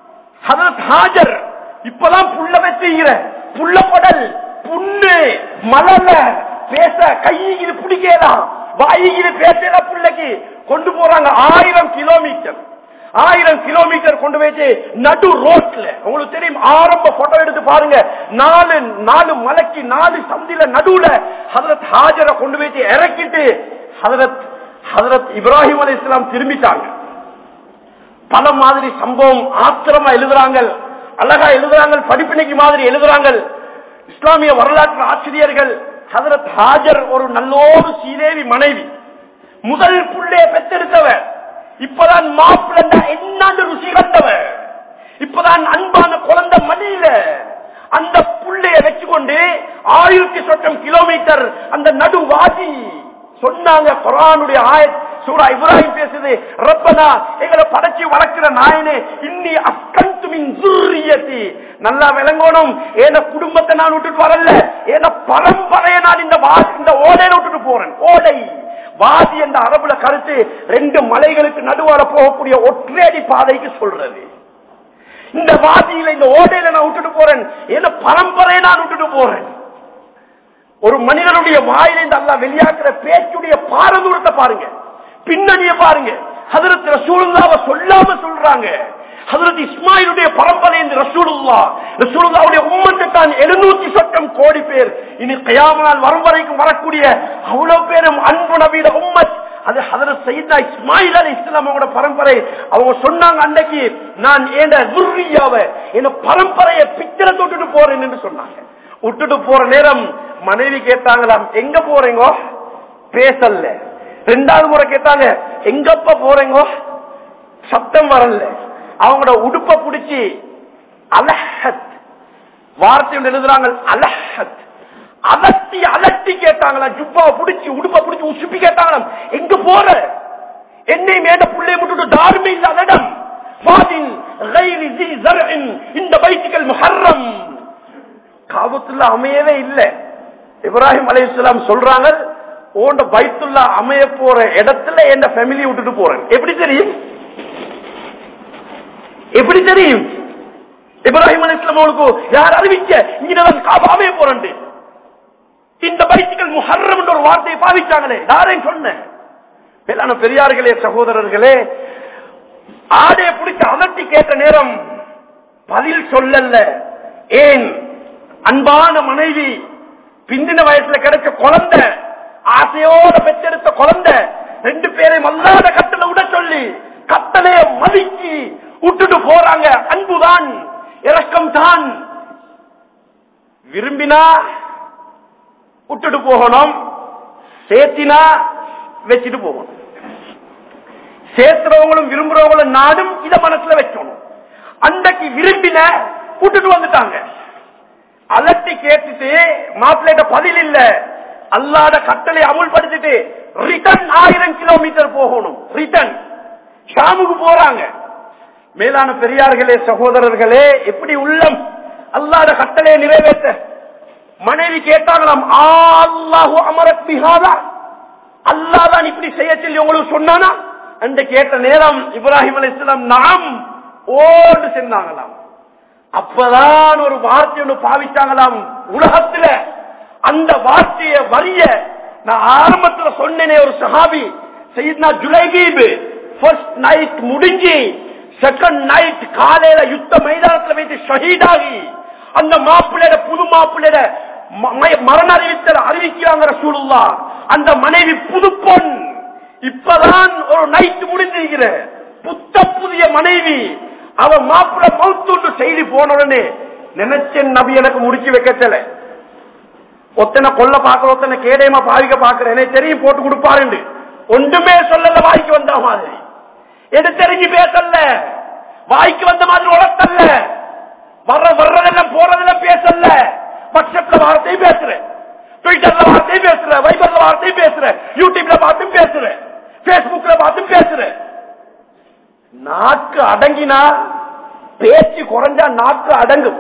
ஹாஜர் இப்பதான் புள்ள வச்சுகிற புள்ள படல் புண்ணு மலர்ல பேச கையிகிது பிடிக்கலாம் வாயிகிது பேசல பிள்ளைக்கு கொண்டு போறாங்க ஆயிரம் கிலோமீட்டர் ஆயிரம் கிலோமீட்டர் கொண்டு போயிட்டு நடு ரோட்ல உங்களுக்கு தெரியும் ஆரம்ப போட்டோ எடுத்து பாருங்க நாலு நாலு மலைக்கு நாலு சந்தில நடுவுல ஹதரத் ஹாஜரை கொண்டு போயிட்டு இறக்கிட்டு ஹதரத் ஹதரத் இப்ராஹிம் அலி இஸ்லாம் திரும்பிட்டாங்க பல மாதிரி சம்பவம் ஆத்திரமா எழுதுறாங்க அழகா எழுதுறாங்க படிப்பினைக்கு மாதிரி எழுதுறாங்க இஸ்லாமிய வரலாற்று ஆசிரியர்கள் ஹதரத் ஹாஜர் ஒரு நல்லோரு சீதேவி மனைவி முதல் புள்ளைய பெற்றெடுத்தவர் இப்பதான் மாப்பிள்ள என்னன்னு ருசி கண்டவ இப்பதான் அன்பான குழந்தை மடியில அந்த புள்ளைய வச்சுக்கொண்டு ஆயிரத்தி சொச்சம் கிலோமீட்டர் அந்த நடுவாதி சொன்னாங்க குரானுடைய ஆயத் சூரா இப்ராஹிம் பேசுது ரப்பனா எங்களை படைச்சு வளர்க்கிற நாயனே இன்னி அக்கந்து மின் துர்ரியத்தி நல்லா விளங்கணும் ஏன குடும்பத்தை நான் விட்டுட்டு வரல ஏன பரம்பரையை நான் இந்த வா- இந்த ஓடையில விட்டுட்டு போறேன் ஓடை வாதி என்ற அரபுல கருத்து ரெண்டு மலைகளுக்கு நடுவால போகக்கூடிய ஒற்றையடி பாதைக்கு சொல்றது இந்த வாதியில இந்த ஓடையில நான் விட்டுட்டு போறேன் ஏன பரம்பரையை நான் விட்டுட்டு போறேன் ஒரு மனிதனுடைய வாயில இந்த அல்லா வெளியாக்குற பேச்சுடைய பாரதூரத்தை பாருங்க பின்னணிய பாருங்க ஹதரத் ரசூலுல்லாவை சொல்லாம சொல்றாங்க ஹதரத் இஸ்மாயிலுடைய பரம்பரை இந்த ரசூலுல்லா ரசூலுல்லாவுடைய உம்மத்தை தான் எழுநூத்தி சொட்டம் கோடி பேர் இனி கயாமனால் வரும் வரைக்கும் வரக்கூடிய அவ்வளவு பேரும் அன்பு நபீட உம்மத் அது ஹதரத் சையீதா இஸ்மாயில் அலி இஸ்லாமோட பரம்பரை அவங்க சொன்னாங்க அன்னைக்கு நான் ஏண்ட துர்ரியாவை என்ன பரம்பரையை பிச்சரை தொட்டுட்டு போறேன் என்று சொன்னாங்க விட்டுட்டு போற நேரம் மனைவி கேட்டாங்களாம் எங்க போறீங்கோ பேசல ரெண்டாவது முறை கேட்டாங்க எங்கப்ப போறீங்கோ சத்தம் வரல அவங்களோட உடுப்ப புடிச்சு அலஹத் வார்த்தை ஒன்று எழுதுறாங்க அலஹத் அலட்டி அலட்டி கேட்டாங்களா ஜுப்பாவை புடிச்சு உடுப்ப புடிச்சு உசுப்பி கேட்டாங்களாம் எங்க போற என்னை மேட புள்ளைய முட்டு தாருமே இல்லாத இடம் வாதின் غير ذي زرع இந்த பைத்துக்கள் முஹர்ரம் காபத்துல்லா அமையவே இல்லை இப்ராஹிம் அலைஹிஸ்ஸலாம் சொல்றாங்க ஓண்ட பைத்துல்லா அமைய போற இடத்துல என் ஃபேமிலி விட்டுட்டு போறேன் எப்படி தெரியும் எப்படி தெரியும் இப்ராஹிம் அலைஹிஸ்ஸலாம் அவங்களுக்கு யார் அறிவிக்க இங்கதான் காபா அமைய போறேன் இந்த பைத்துக்கள் முஹர்ரம் என்ற ஒரு வார்த்தையை பாவிச்சாங்களே யாரையும் சொன்னேன் மேலான பெரியார்களே சகோதரர்களே ஆடைய பிடிச்ச அமர்த்தி கேட்ட நேரம் பதில் சொல்லல ஏன் அன்பான மனைவி பிந்தின வயசுல கிடைச்ச குழந்தை ஆசையோட பெற்றெடுத்த குழந்தை ரெண்டு பேரையும் அல்லாத கட்டளை விட சொல்லி கட்டளைய மதிச்சு விட்டுட்டு போறாங்க அன்புதான் இரக்கம் தான் விரும்பினா விட்டுட்டு போகணும் சேர்த்தினா வச்சுட்டு போகணும் சேர்க்கிறவங்களும் விரும்புறவங்களும் நாடும் இத மனசுல வச்சணும் அன்றைக்கு விரும்பின விட்டுட்டு வந்துட்டாங்க அலட்டி கேட்டுட்டு மாப்பிள்ளைட பதில் இல்ல அல்லாத கட்டளை அமுல்படுத்திட்டு ரிட்டர்ன் ஆயிரம் கிலோமீட்டர் போகணும் ரிட்டர்ன் ஷாமுக்கு போறாங்க மேலான பெரியார்களே சகோதரர்களே எப்படி உள்ளம் அல்லாத கட்டளையை நிறைவேற்ற மனைவி கேட்டாங்களாம் அல்லாஹு அமரத் பிஹாதா அல்லாதான் இப்படி செய்ய சொல்லி உங்களுக்கு சொன்னானா அந்த கேட்ட நேரம் இப்ராஹிம் அலி இஸ்லாம் நாம் ஓடு சென்றாங்களாம் அப்பதான் ஒரு வார்த்தை ஒன்று பாவிச்சாங்களாம் உலகத்துல அந்த வார்த்தைய வரிய நான் ஆரம்பத்துல சொன்னேனே ஒரு சஹாபி சையத்னா ஜுலைகீப் ஃபர்ஸ்ட் நைட் முடிஞ்சு செகண்ட் நைட் காலையில யுத்த மைதானத்துல வைத்து ஷஹீதாகி அந்த மாப்பிள்ளையோட புது மாப்பிள்ளையோட ம- ம- மரண அறிவித்தல் அறிவிக்கிறாங்க ரசூலுல்லா அந்த மனைவி புது பொன் இப்பதான் ஒரு நைட் முடிஞ்சிருக்கிற புத்த புதிய மனைவி அவ மாப்பிள்ள மௌத்துண்டு செய்தி போன உடனே நினைச்சேன் நபி எனக்கு முடிச்சு வைக்கச்சல ஒத்தனை கொல்ல பாக்குற ஒத்தனை கேடயமா பாவிக்க பாக்குற எனக்கு தெரியும் போட்டு கொடுப்பாரு ஒன்றுமே சொல்லல வாய்க்கு வந்த மாதிரி எது தெரிஞ்சு பேசல வாய்க்கு வந்த மாதிரி உழத்தல்ல வர்ற வர்றதெல்லாம் போறதெல்லாம் பேசல வாட்ஸ்அப்ல வார்த்தையும் பேசுறேன் ட்விட்டர்ல வார்த்தையும் பேசுறேன் வைபர்ல வார்த்தையும் பேசுறேன் யூடியூப்ல பார்த்தும் பேசுறேன் பேஸ்புக்ல பார்த்தும் பேசுறேன் நாக்கு அடங்கினா பேச்சு குறைஞ்சா நாக்கு அடங்கும்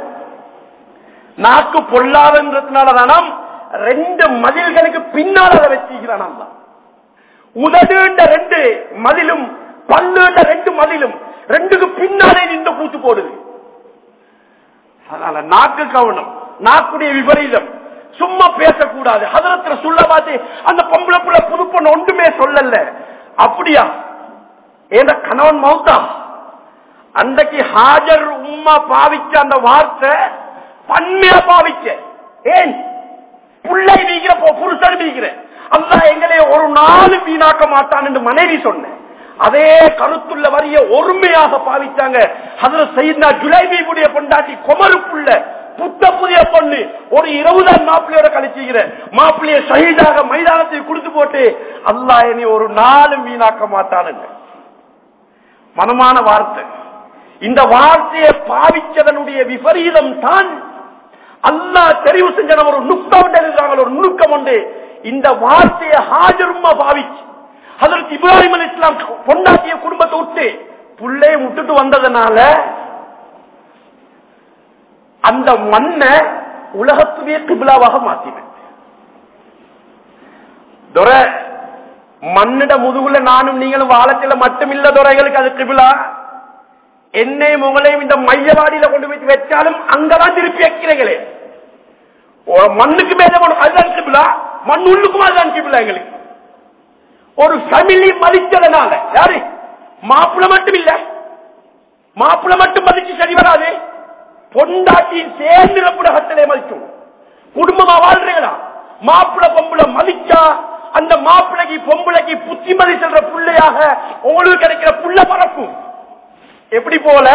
நாக்கு பொல்லாதன்றதுனால தானம் ரெண்டு மதில்களுக்கு பின்னால் அதை வச்சுக்கிறான் உதடுன்ற ரெண்டு மதிலும் பல்லுன்ற ரெண்டு மதிலும் ரெண்டுக்கு பின்னாலே நின்று கூத்து போடுது அதனால நாக்கு கவனம் நாக்குடைய விபரீதம் சும்மா பேசக்கூடாது ஹதரத்துல சொல்ல பார்த்து அந்த பொம்பளை புள்ள புது பொண்ணு ஒன்றுமே சொல்லல அப்படியா ஏந்த கணவன் மௌத்தா அன்றைக்கு ஹாஜர் உம்மா பாவிச்ச அந்த வார்த்தை பன்மையா பாவிச்ச ஏன் புள்ளை வீகிற புருஷன் வீகிற அல்லா எங்களை ஒரு நாள் வீணாக்க மாட்டான் என்று மனைவி சொன்னேன் அதே கருத்துள்ள வரிய ஒருமையாக பாவிச்சாங்க அதுல செய்தா ஜுலைபீபுடைய பொண்டாட்டி குமருக்குள்ள புத்த புதிய பொண்ணு ஒரு இருபதாம் மாப்பிள்ளையோட கழிச்சுக்கிற மாப்பிள்ளைய சகிதாக மைதானத்தை கொடுத்து போட்டு அல்லா இனி ஒரு நாளும் வீணாக்க மாட்டானுங்க மனமான வார்த்தை இந்த வார்த்தையை பாவிச்சதனுடைய விபரீதம் தான் அல்லாஹ் தெரிவு செஞ்ச ஒரு நுக்கம் ஒன்று எழுதுறாங்க ஒரு நுணுக்கம் உண்டு இந்த வார்த்தையை ஹாஜருமா பாவிச்சு அதற்கு இப்ராஹிம் அலி இஸ்லாம் பொண்டாட்டிய குடும்பத்தை விட்டு புள்ளைய விட்டுட்டு வந்ததுனால அந்த மண்ணை உலகத்துவே கிபிலாவாக மாத்தினேன் துரை மண்ணிட முதுகுல நானும் நீங்களும் வாழத்தில மட்டுமில்ல துறைகளுக்கு அது கிபிலா என்னையும் உங்களையும் இந்த மையவாடியில கொண்டு போய் வச்சாலும் அங்கதான் திருப்பி வைக்கிறீங்களே ஒரு மண்ணுக்கு மேல போன அதுதான் கிபிலா மண் உள்ளுக்கும் அதுதான் கிபிலா எங்களுக்கு ஒரு ஃபேமிலி மதிச்சதுனால யாரு மாப்பிள்ள மட்டும் இல்ல மாப்பிள்ள மட்டும் மதிச்சு சரி வராது பொண்டாட்டி சேர்ந்து புலகத்திலே மதிக்கும் குடும்பமா வாழ்றீங்களா மாப்பிள்ள பொம்பளை மதிச்சா அந்த மாப்பிள்ளைக்கு பொம்பளைக்கு புத்திமதி செல்ற புள்ளையாக உங்களுக்கு கிடைக்கிற புள்ள பரப்பும் எப்படி போல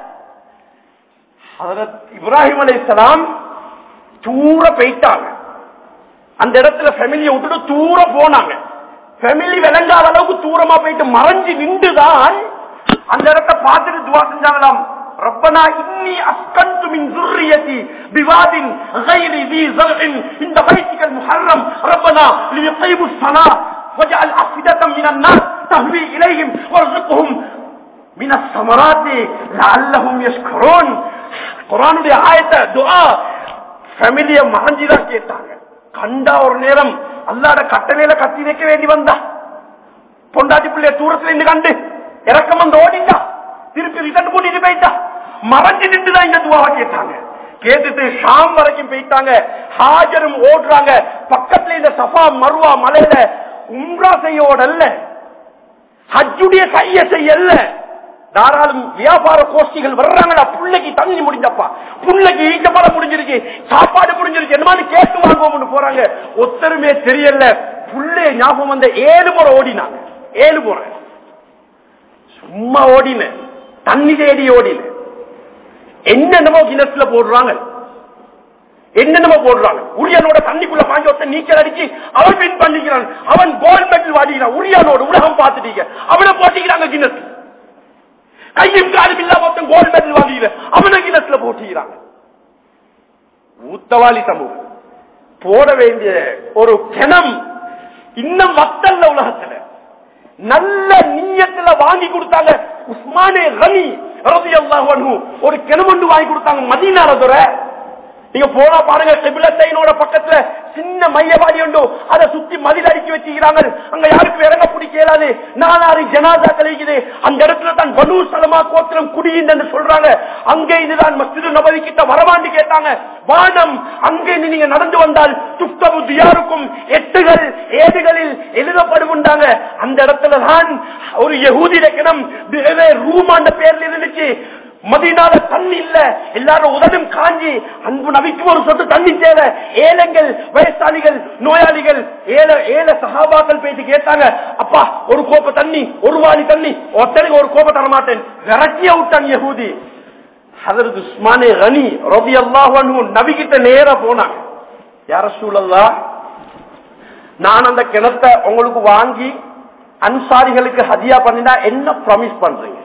ஹஜரத் இப்ராஹிம் அலைஹிஸ்ஸலாம் தூர போயிட்டாங்க அந்த இடத்துல ஃபேமிலியை விட்டுட்டு தூர போனாங்க ஃபேமிலி விளங்காத அளவுக்கு தூரமா போயிட்டு மறைஞ்சு நின்றுதான் அந்த இடத்தை பார்த்துட்டு துவா செஞ்சாங்களாம் ربنا إني أسكنت من ذريتي بواد غير ذي زرع عند بيتك المحرم ربنا ليقيموا الصلاة واجعل أفئدة من الناس تهوي إليهم وارزقهم من الثمرات لعلهم يشكرون குரானுடைய ஆயத்தை துஆ ஃபேமிலிய மறைஞ்சுதான் கேட்டாங்க கண்டா ஒரு நேரம் அல்லாட கட்டளையில கத்தி வைக்க வேண்டி வந்தா பொண்டாட்டி பிள்ளைய தூரத்துல இருந்து கண்டு இறக்கம் வந்து ஓடிட்டா திருப்பி ரிட்டர்ன் கூட்டிட்டு போயிட்டா மறைஞ்சு நின்றுதான் இந்த துவாவை கேட்டாங்க கேட்டுட்டு ஷாம் வரைக்கும் போயிட்டாங்க ஹாஜரும் ஓடுறாங்க பக்கத்துல இந்த சஃபா மருவா மலையில உம்ரா செய்யோடல்ல ஹஜ்ஜுடைய கைய செய்யல தாராளம் வியாபார கோஷ்டிகள் வர்றாங்கடா புள்ளைக்கு தண்ணி முடிஞ்சப்பா புள்ளைக்கு ஈட்ட பழம் முடிஞ்சிருக்கு சாப்பாடு முடிஞ்சிருக்கு என்னமான்னு கேட்டு வாங்குவோம்னு போறாங்க ஒத்தருமே தெரியல புள்ளைய ஞாபகம் வந்த ஏழு முறை ஓடினாங்க ஏழு முறை சும்மா ஓடின தண்ணி தேடி ஓடின என்னென்னமோ கிணத்துல போடுறாங்க என்னென்னமோ போடுறாங்க உரியனோட தண்ணிக்குள்ள பாஞ்சு ஒருத்தன் நீச்சல் அடிச்சு அவன் வின் பண்ணிக்கிறான் அவன் கோல்ட் மெடல் வாடிக்கிறான் உரியனோட உலகம் பார்த்துட்டீங்க அவனை போட்டிக்கிறாங்க கிணத்து கையும் காலும் இல்லாம ஒருத்தன் கோல்ட் மெடல் வாங்கிக்கிற அவனை கிணத்துல போட்டிக்கிறாங்க ஊத்தவாளி சமூகம் போட வேண்டிய ஒரு கிணம் இன்னும் வத்தல்ல உலகத்துல நல்ல நீயத்துல வாங்கி கொடுத்தாங்க உஸ்மானே ரனி ரலியல்லாஹு அன்ஹு ஒரு கிணமண்டு வாங்கி கொடுத்தாங்க மதீனால துறை நீங்க போனா பாருங்க செபிலத்தைனோட பக்கத்துல சின்ன மையவாடி உண்டு அதை சுத்தி மதில் அடிக்கி வச்சுக்கிறாங்க அங்க யாருக்கும் இறங்க பிடிக்கலாது நாலாறு ஜனாதா கழிக்குது அந்த இடத்துல தான் பனு சலமா கோத்திரம் குடியின்னு சொல்றாங்க அங்கே இதுதான் மஸ்ஜிது நபதி கிட்ட வரவாண்டு கேட்டாங்க வானம் அங்கே நீங்க நடந்து வந்தால் துப்தபு தியாருக்கும் எட்டுகள் ஏடுகளில் எழுதப்படுகின்றாங்க அந்த இடத்துல தான் ஒரு யகூதி இலக்கணம் ரூமாண்ட பேர்ல இருந்துச்சு மதினால தண்ணி இல்ல எல்லாரும் உதடும் காஞ்சி அன்பு நபிக்கும் ஒரு சொட்டு தண்ணி தேவை ஏழைகள் வயசாளிகள் நோயாளிகள் ஏழை ஏழை சகாபாக்கள் பேசி கேட்டாங்க அப்பா ஒரு கோப்ப தண்ணி ஒரு வாளி தண்ணி ஒருத்தருக்கு ஒரு கோப்ப தர மாட்டேன் விரட்டிய விட்டான் யகூதி ஹதரத் உஸ்மானே ரனி ரபி அல்லாஹ் நபிகிட்ட நேரா போனாங்க யார சூழல்லா நான் அந்த கிணத்தை உங்களுக்கு வாங்கி அன்சாரிகளுக்கு ஹதியா பண்ணினா என்ன ப்ராமிஸ் பண்றீங்க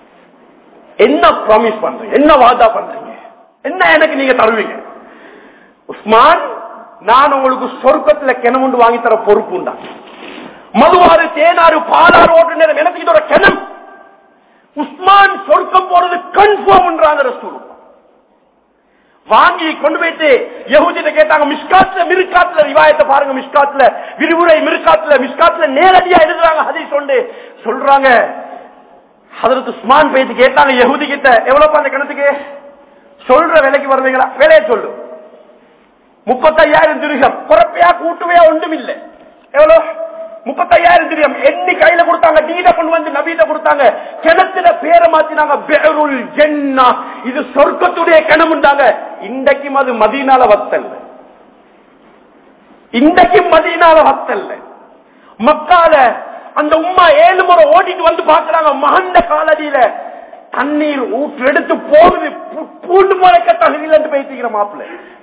என்ன ப்ராமிஸ் பண்றீங்க என்ன வாதா பண்றீங்க என்ன எனக்கு நீங்க தருவீங்க உஸ்மான் நான் உங்களுக்கு சொர்க்கத்துல கிணமுண்டு வாங்கி தர பொறுப்பு உண்டா மதுவாறு தேனாறு பாலாறு ஓட்டு நேரம் எனக்கு இதோட கிணம் உஸ்மான் சொர்க்கம் போறது கன்ஃபார்ம் ரசூல் வாங்கி கொண்டு போயிட்டு யகுதிட்ட கேட்டாங்க மிஸ்காட்ல மிருக்காத்துல ரிவாயத்தை பாருங்க மிஸ்காட்ல விரிவுரை மிருக்காத்துல மிஸ்காட்ல நேரடியா எழுதுறாங்க ஹதீஸ் கொண்டு சொல்றாங்க அதற்கு உஸ்மான் பேசி கேட்டாங்க யகுதி கிட்ட எவ்வளவு அந்த கிணத்துக்கு சொல்ற விலைக்கு வருவீங்களா விலையை சொல்லு முப்பத்தையாயிரம் திருகம் குறப்பையா கூட்டுவையா ஒன்றும் இல்லை எவ்வளவு முப்பத்தையாயிரம் திரியம் எண்ணி கையில கொடுத்தாங்க டீட கொண்டு வந்து நபீத கொடுத்தாங்க கிணத்துல பேரை மாத்தினாங்க பெருள் ஜென்னா இது சொர்க்கத்துடைய கிணமுண்டாங்க இன்றைக்கும் அது மதீனால வத்தல் இன்றைக்கும் மதீனால வத்தல் மக்கால அந்த உமா ஏழு முறை ஓடிட்டு வந்து பாக்குறாங்க மகண்ட காலடியில தண்ணீர் ஊற்று எடுத்து போகுது பூண்டு முளைக்க தகுதியில் பேசிக்கிற மாப்பிள்ள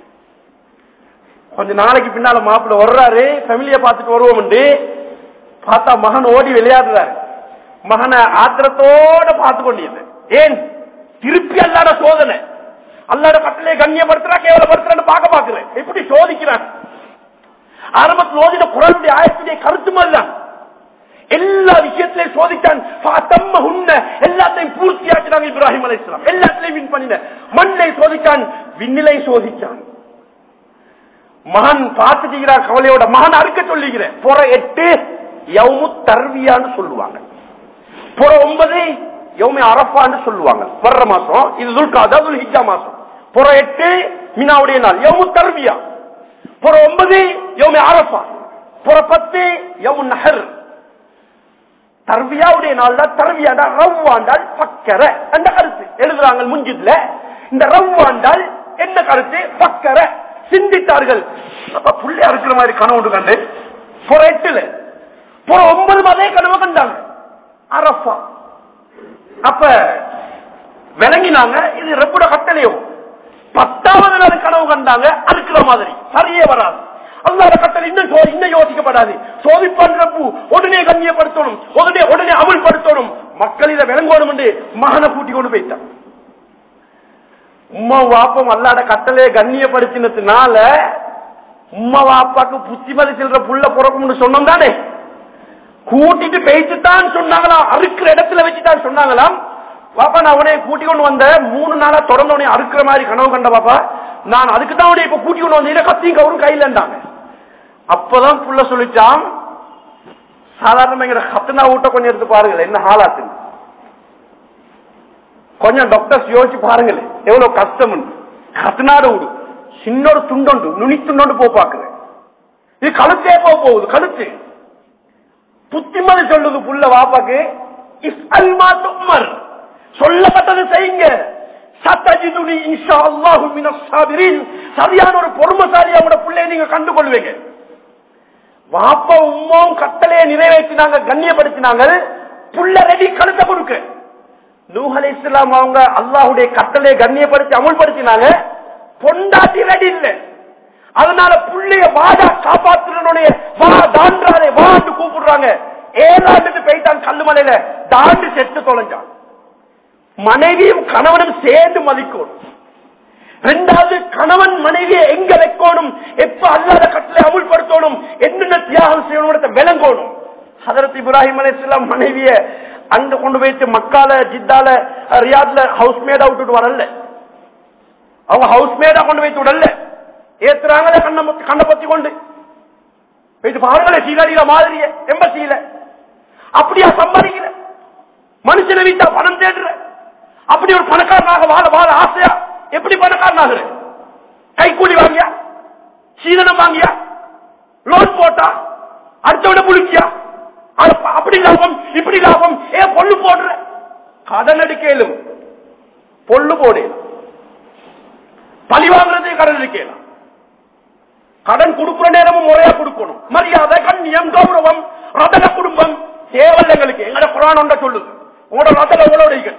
கொஞ்ச நாளைக்கு பின்னால மாப்பிள்ள வர்றாரு ஃபேமிலிய பார்த்துட்டு வருவோம் பார்த்தா மகன் ஓடி விளையாடுறாரு மகனை ஆத்திரத்தோட பார்த்து கொண்டிருந்த ஏன் திருப்பி அல்லாத சோதனை அல்லாட கட்டளை கண்ணியப்படுத்துறா கேவலப்படுத்துறான்னு பார்க்க பாக்குறேன் எப்படி சோதிக்கிறான் ஆரம்பத்தில் ஓதின குரலுடைய ஆயத்துடைய கருத்தும் அதுதான் எல்லா விஷயத்திலையும் சோதித்தான் ஃபாத்தம்ம ஹுன்ன, எல்லாத்தையும் பூர்த்தியாக்கினாங்க இப்ராஹிம் அலைஹிஸ்ஸலாம் எல்லாத்திலையும் வின் பண்ணின மண்ணை சோதித்தான் விண்ணிலை சோதித்தான் மகன் பார்த்து செய்கிறார் கவலையோட மகன் அறுக்க சொல்லுகிறேன் புற எட்டு யவுமு தர்வியான்னு சொல்லுவாங்க புற ஒன்பது யவுமே அரப்பான்னு சொல்லுவாங்க வர்ற மாசம் இது துல்காதா துல் ஹிஜா மாசம் புற எட்டு மினாவுடைய நாள் யவுமு தர்வியா புற ஒன்பது யவுமே அரப்பா புற பத்து யவு நஹர் தர்வியாவுடைய நாள் தான் தர்வியாடா ரவ்வாண்டால் பக்கர அந்த கருத்து எழுதுறாங்க முஞ்சிதுல இந்த ரவ்வாண்டால் என்ன கருத்து பக்கர சிந்தித்தார்கள் அப்ப புள்ளி அறுக்கிற மாதிரி கனவு கண்டு புற எட்டுல புற ஒன்பது அதே கனவு கண்டாங்க அரப்பா அப்ப விளங்கினாங்க இது ரெப்புட கட்டளையோ பத்தாவது நாள் கனவு கண்டாங்க அறுக்கிற மாதிரி சரியே வராது அல்லாத கட்டளை இன்னும் சோ- இன்னும் யோசிக்கப்படாது சோதிப்பான் ரப்பு உடனே கண்ணியப்படுத்தணும் உடனே உடனே அமுல்படுத்தணும் மக்கள் இதை விளங்கணும் என்று மகனை கூட்டி கொண்டு போயிட்டான் உம்மா வாப்பம் அல்லாத கட்டளையை கண்ணியப்படுத்தினதுனால உம்மா வாப்பாக்கு புத்திமதி செல்ற புள்ள பிறக்கும்னு சொன்னோம் தானே கூட்டிட்டு பேசித்தான் சொன்னாங்களாம் அறுக்கிற இடத்துல வச்சுதான் சொன்னாங்களாம் பாப்பா நான் உடனே கூட்டி கொண்டு வந்த மூணு நாளா தொடர்ந்து உடனே அறுக்கிற மாதிரி கனவு கண்ட பாப்பா நான் அதுக்கு தான் உடனே இப்ப கூட்டி கொண்டு வந்தீங்க கத்தியும் கவரும் கையில இருந்தாங்க அப்பதான் புள்ள சொல்லிச்சான் சாதாரண எங்க கத்துனா ஊட்ட கொஞ்சம் எடுத்து பாருங்களேன் என்ன ஹாலாத்து கொஞ்சம் டாக்டர்ஸ் யோசிச்சு பாருங்களேன் எவ்வளவு கஷ்டம் கத்துனாட விடு சின்ன ஒரு துண்டொண்டு நுனி துண்டொண்டு போ பாக்குறேன் இது கழுத்தே போக போகுது கழுத்து புத்திமதி சொல்லுது புள்ள வாப்பாக்கு இஃப்அல் மா துமர் சொல்லப்பட்டது செய்யுங்க சத்தஜிதுனி இன்ஷா அல்லாஹு மினஸ் சாபிரின் சரியான ஒரு பொறுமைசாலி அவங்களோட பிள்ளையை நீங்க கண்டுகொள்வீங்க வாப்பா உம்மாவும் கட்டளையை நிறைவேற்றினாங்க கண்ணியப்படுத்தினாங்க புள்ள ரெடி கழுத்த கொடுக்க நூஹ் அலைஹிஸ்ஸலாம் அவங்க அல்லாஹ்வுடைய கட்டளையை கண்ணியப்படுத்தி அமுல்படுத்தினாங்க பொண்டாட்டி ரெடி இல்லை அதனால புள்ளைய வாடா காப்பாற்றுறனுடைய வா தாண்டாரே வாண்டு கூப்பிடுறாங்க ஏழாண்டுக்கு போயிட்டான் கல்லுமலையில தாண்டு செத்து தொலைஞ்சான் மனைவியும் கணவனும் சேர்ந்து மதிக்கணும் ரெண்டாவது கணவன் மனைவியை எங்க வைக்கணும் எப்ப அல்லாத கட்டளை அமுல்படுத்தணும் என்னென்ன தியாகம் செய்யணும் விளங்கணும் ஹதரத் இப்ராஹிம் அலைஹிஸ்ஸலாம் மனைவிய அங்க கொண்டு போயிட்டு மக்கால ஜித்தால ரியாத்ல ஹவுஸ் மேடா விட்டுட்டு வரல அவங்க ஹவுஸ் மேடா கொண்டு போயிட்டு விடல ஏத்துறாங்களே கண்ண கண்ணை பத்தி கொண்டு போயிட்டு பாருங்களே சீகாரியில மாதிரிய எம்பசியில அப்படியா சம்பாதிக்கிற மனுஷனை வீட்டா பணம் தேடுற அப்படி ஒரு பணக்காரனாக வாழ வாழ ஆசையா எப்படி பணக்காரனாகிற கைக்கூலி வாங்கியா சீதனம் வாங்கியா லோன் போட்டா அடுத்தவிட புளிச்சியா அட- அப்படி லாபம் இப்படி லாபம் ஏன் பொல்லு போடுற கடன் எடுக்கலும் பொல்லு போடலாம் பழி வாங்குறதே கடன் எடுக்கலாம் கடன் கொடுக்கிற நேரமும் முறையா கொடுக்கணும் மரியாதை கண்ணியம் கௌரவம் ரதன குடும்பம் தேவல் எங்களுக்கு எங்கட குரான் ஒன்ற சொல்லுது உங்களோட ரதன உங்களோட இருக்குது.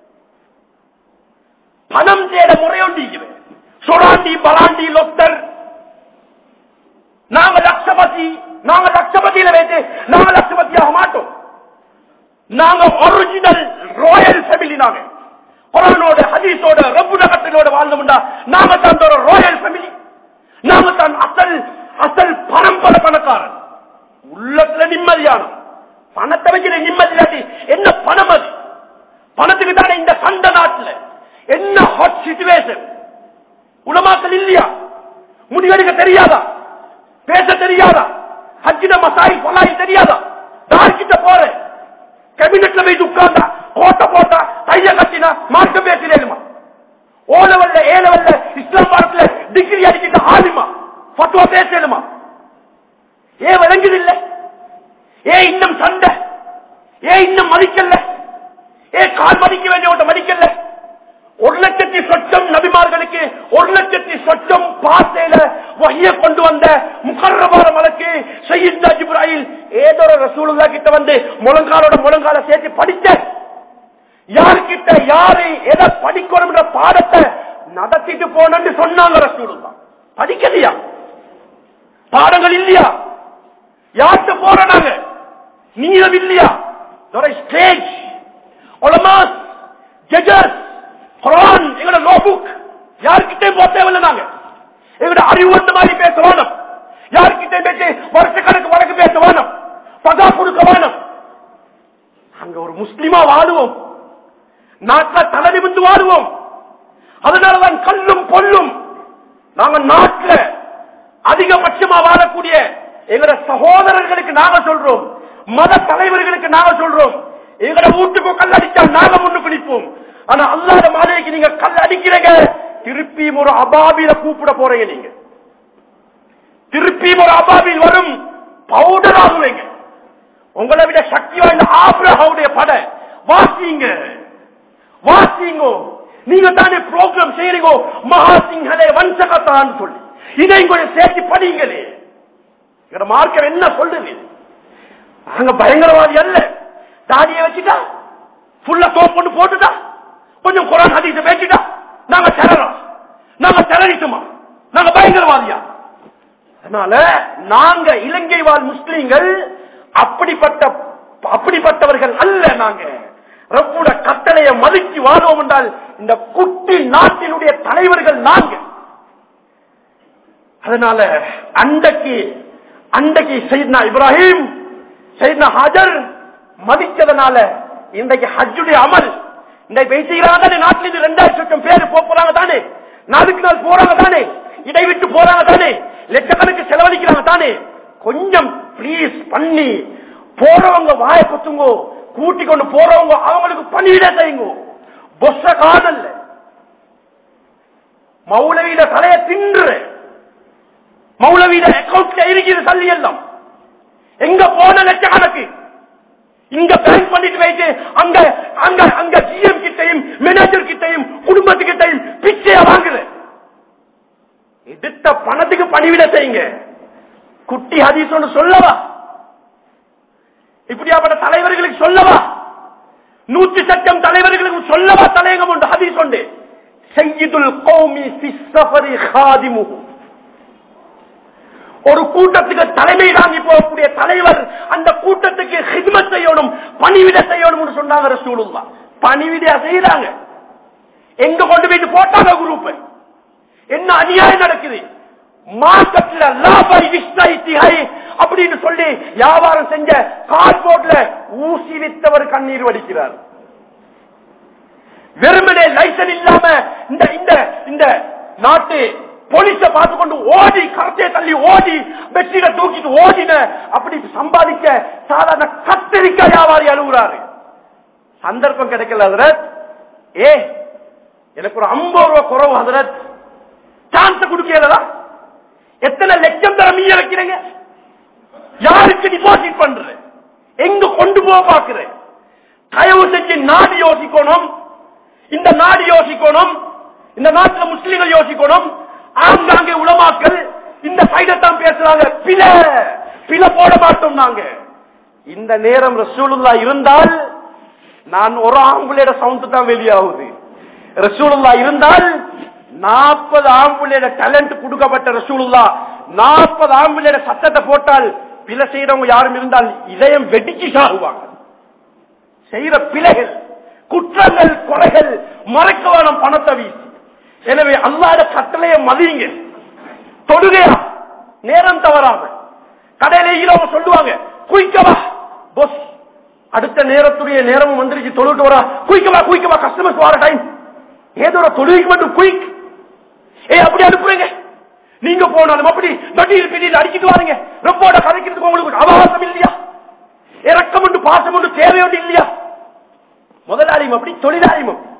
பணம் தேட முறையொண்டிக்குது சொராண்டி பலாண்டி லொத்தர் நாங்க லட்சபதி நாங்க லட்சபதியில வைத்து நாங்க லட்சபதியாக மாட்டோம் நாங்க ஒரிஜினல் ராயல் ஃபேமிலி நாங்க குரானோட ஹதீஸோட ரப்பு நகத்திலோட வாழ்ந்தோம்டா நாங்க தான் ஒரு ராயல் ஃபேமிலி நாங்க தான் அசல் அசல் பரம்பரை பணக்காரன் உள்ளத்துல நிம்மதியான பணத்தை வச்சு நிம்மதி இல்லாட்டி என்ன பணம் அது பணத்துக்கு தானே இந்த சண்டை நாட்டுல என்ன ஹாட் சிச்சுவேஷன் உலமாக்கள் இல்லையா முடிவெடுக்க தெரியாதா பேச தெரியாதா ஹஜ்ஜின மசாய் பொலாய் தெரியாதா தார்கிட்ட போற கேபினட்ல போய் உட்கார்ந்தா கோட்டை போட்டா கைய கட்டினா மார்க்க பேசலேனுமா ஓ லெவல்ல ஏ லெவல்ல இஸ்லாம் பாடத்துல டிகிரி அடிக்கிட்ட ஆலிமா பத்துவா பேசலுமா ஏன் விளங்குது இல்ல ஏன் இன்னும் சண்டை ஏன் இன்னும் மதிக்கல ஏன் கால் மதிக்க வேண்டிய மதிக்கல ஒரு லட்சத்தி சொச்சம் நபிமார்களுக்கு ஒரு லட்சத்தி சொச்சம் பாசையில வகைய கொண்டு வந்த முகர்ரபார மலக்கு சையீத் இப்ராஹிம் ஏதோ ஒரு ரசூலுல்லா கிட்ட வந்து முழங்காலோட முழங்கால சேர்த்து படிச்ச யாருக்கிட்ட யாரு எதை படிக்கணும்ன்ற பாடத்தை நடத்திட்டு போனன்னு சொன்னாங்க ரசூலுல்லா படிக்கலையா பாடங்கள் இல்லையா யார்கிட்ட போற நாங்க நீளம் இல்லையா ஸ்டேஜ் ஒலமாஸ் ஜட்ஜஸ் குரான் எங்களோட நோபுக் யாருக்கிட்டையும் போக தேவையில்லை நாங்க எங்களோட அறிவு வந்த மாதிரி பேச வேணும் யாருக்கிட்டையும் பேசி வருஷ கணக்கு வழக்கு பேச வேணும் பகா கொடுக்க வேணும் அங்க ஒரு முஸ்லிமா வாழுவோம் நாட்டில் தலை நிமிந்து வாழுவோம் அதனாலதான் கல்லும் பொல்லும் நாங்க நாட்டில் அதிகபட்சமா வாழக்கூடிய எங்களோட சகோதரர்களுக்கு நாங்க சொல்றோம் மத தலைவர்களுக்கு நாங்க சொல்றோம் எங்களோட வீட்டுக்கு கல் அடிச்சா நாங்க முன்னுக்கு நிற்போம் ஆனா அல்லாத மாலைக்கு நீங்க கல் அடிக்கிறீங்க திருப்பியும் ஒரு அபாபில கூப்பிட போறீங்க நீங்க திருப்பியும் ஒரு அபாபில் வரும் பவுடர் ஆகுவீங்க உங்களை விட சக்தி வாய்ந்த ஆப்ரஹாவுடைய பட வாசிங்க வாசிங்கோ நீங்க தானே ப்ரோக்ராம் செய்யறீங்க மகாசிங்களே வன்சகத்தான் சொல்லி இதை கொஞ்சம் சேர்த்து படிங்களே எங்க மார்க்கம் என்ன சொல்லுது நாங்க பயங்கரவாதி அல்ல தாடியை வச்சுட்டா ஃபுல்லா சோப் கொண்டு போட்டுட்டா கொஞ்சம் குரான் ஹதீஸ பேசிட்டா நாங்க டெரரா நாங்க டெரரிசமா நாங்க பயங்கரவாதியா அதனால நாங்க இலங்கை வாழ் முஸ்லீம்கள் அப்படிப்பட்ட அப்படிப்பட்டவர்கள் அல்ல நாங்க ரப்புட கட்டளையை மதிச்சு வாழ்வோம் என்றால் இந்த குட்டி நாட்டினுடைய தலைவர்கள் நாங்க அதனால அண்டைக்கு அண்டைக்கு சைத்னா இப்ராஹிம் சைத்னா ஹாஜர் மதிச்சதுனால இன்றைக்கு ஹஜ்ஜுடைய அமல் இந்த பேசுகிறாங்க தானே நாட்டில் இது ரெண்டாயிரம் லட்சம் பேர் போறாங்க தானே நாளுக்கு நாள் போறாங்க தானே இடை விட்டு போறாங்க தானே லட்சக்கணக்கு செலவழிக்கிறாங்க தானே கொஞ்சம் ப்ளீஸ் பண்ணி போறவங்க வாய குத்துங்கோ கூட்டி கொண்டு போறவங்க அவங்களுக்கு பணியிட செய்யுங்க பொஸ்ஸ காணல்ல மௌலவியில தலைய தின்று மௌலவியில அக்கௌண்ட்ல இருக்கிற சல்லி எல்லாம் எங்க போன லட்சக்கணக்கு இங்க பேங்க் பண்ணிட்டு வைத்து அங்க அங்க அங்க ஜிஎம் கிட்டையும் மேனேஜர் கிட்டையும் குடும்பத்துக்கிட்டையும் பிச்சைய வாங்குது எடுத்த பணத்துக்கு பணிவிட செய்யுங்க குட்டி ஹதீஸ் ஒன்று சொல்லவா இப்படியாப்பட்ட தலைவர்களுக்கு சொல்லவா நூற்றி சட்டம் தலைவர்களுக்கு சொல்லவா தலையங்கம் உண்டு ஹதீஸ் உண்டு செய்யுதுல் கௌமி பிஸ்ஸஃபரி ஹாதிமுஹு ஒரு கூட்டத்துக்கு தலைமை தாங்கி போகக்கூடிய தலைவர் அந்த கூட்டத்துக்கு ஹிதமத் செய்யணும் பணிவிட செய்யணும் சொன்னாங்க ரசூலுல்லா பணிவிட செய்யறாங்க எங்க கொண்டு போயிட்டு போட்டாங்க குரூப் என்ன அநியாயம் நடக்குது மார்க்கெட்ல லாபை விஷ்ணை திகை அப்படின்னு சொல்லி வியாபாரம் செஞ்ச கார்போர்ட்ல ஊசி வித்தவர் கண்ணீர் வடிக்கிறார் வெறுமனே லைசன் இல்லாம இந்த இந்த இந்த நாட்டு போலீஸ பார்த்து கொண்டு ஓடி கரத்தையை தள்ளி ஓடி பெட்ஷீட்டை தூக்கிட்டு ஓடின அப்படி சம்பாதிக்க சாதாரண கத்தரிக்காய் வியாபாரி அழுகுறாரு சந்தர்ப்பம் கிடைக்கல ஹதரத் ஏ எனக்கு ஒரு ஐம்பது ரூபாய் குறவு ஹதரத் சான்ஸ் கொடுக்கலதா எத்தனை லட்சம் தர மீ இறக்கிறீங்க யாருக்கு டிபாசிட் பண்ற எங்க கொண்டு போக பாக்குறேன் தயவு செஞ்சு நாடு யோசிக்கணும் இந்த நாடு யோசிக்கணும் இந்த நாட்டுல முஸ்லீம்கள் யோசிக்கணும் ஆங்காங்கே உளமாக்கல் இந்த சைடத்தான் பேசுறாங்க பில பில போட மாட்டோம் நாங்க இந்த நேரம் ரசூலுல்லா இருந்தால் நான் ஒரு ஆம்புலையோட சவுண்ட் தான் வெளியாகுது ரசூலுல்லா இருந்தால் நாற்பது ஆம்புலையோட டேலண்ட் கொடுக்கப்பட்ட ரசூலுல்லா நாற்பது ஆம்புலையோட சத்தத்தை போட்டால் பிழை செய்யறவங்க யாரும் இருந்தால் இதயம் வெடிச்சு சாகுவாங்க செய்யற பிழைகள் குற்றங்கள் கொலைகள் மறைக்க வேணும் பணத்தை வீசி எனவே அல்லாத கட்டளைய மதியுங்க தொடுகையா நேரம் தவறாம கடையில ஈரவங்க சொல்லுவாங்க குயிக்கவா பொஸ் அடுத்த நேரத்துடைய நேரமும் வந்துருச்சு தொழுட்டு வரா குயிக்கவா குயிக்கவா கஸ்டமர்ஸ் வர டைம் ஏதோ ஒரு தொழுகைக்கு மட்டும் குயிக் ஏ அப்படி அனுப்புறீங்க நீங்க போனாலும் அப்படி நடிகர் பிடியில் அடிக்கிட்டு வாருங்க ரொம்போட கதைக்கிறதுக்கு உங்களுக்கு அவகாசம் இல்லையா இறக்கம் உண்டு பாசம் உண்டு தேவையோடு இல்லையா முதலாளியும் அப்படி தொழிலாளியும் அப்படி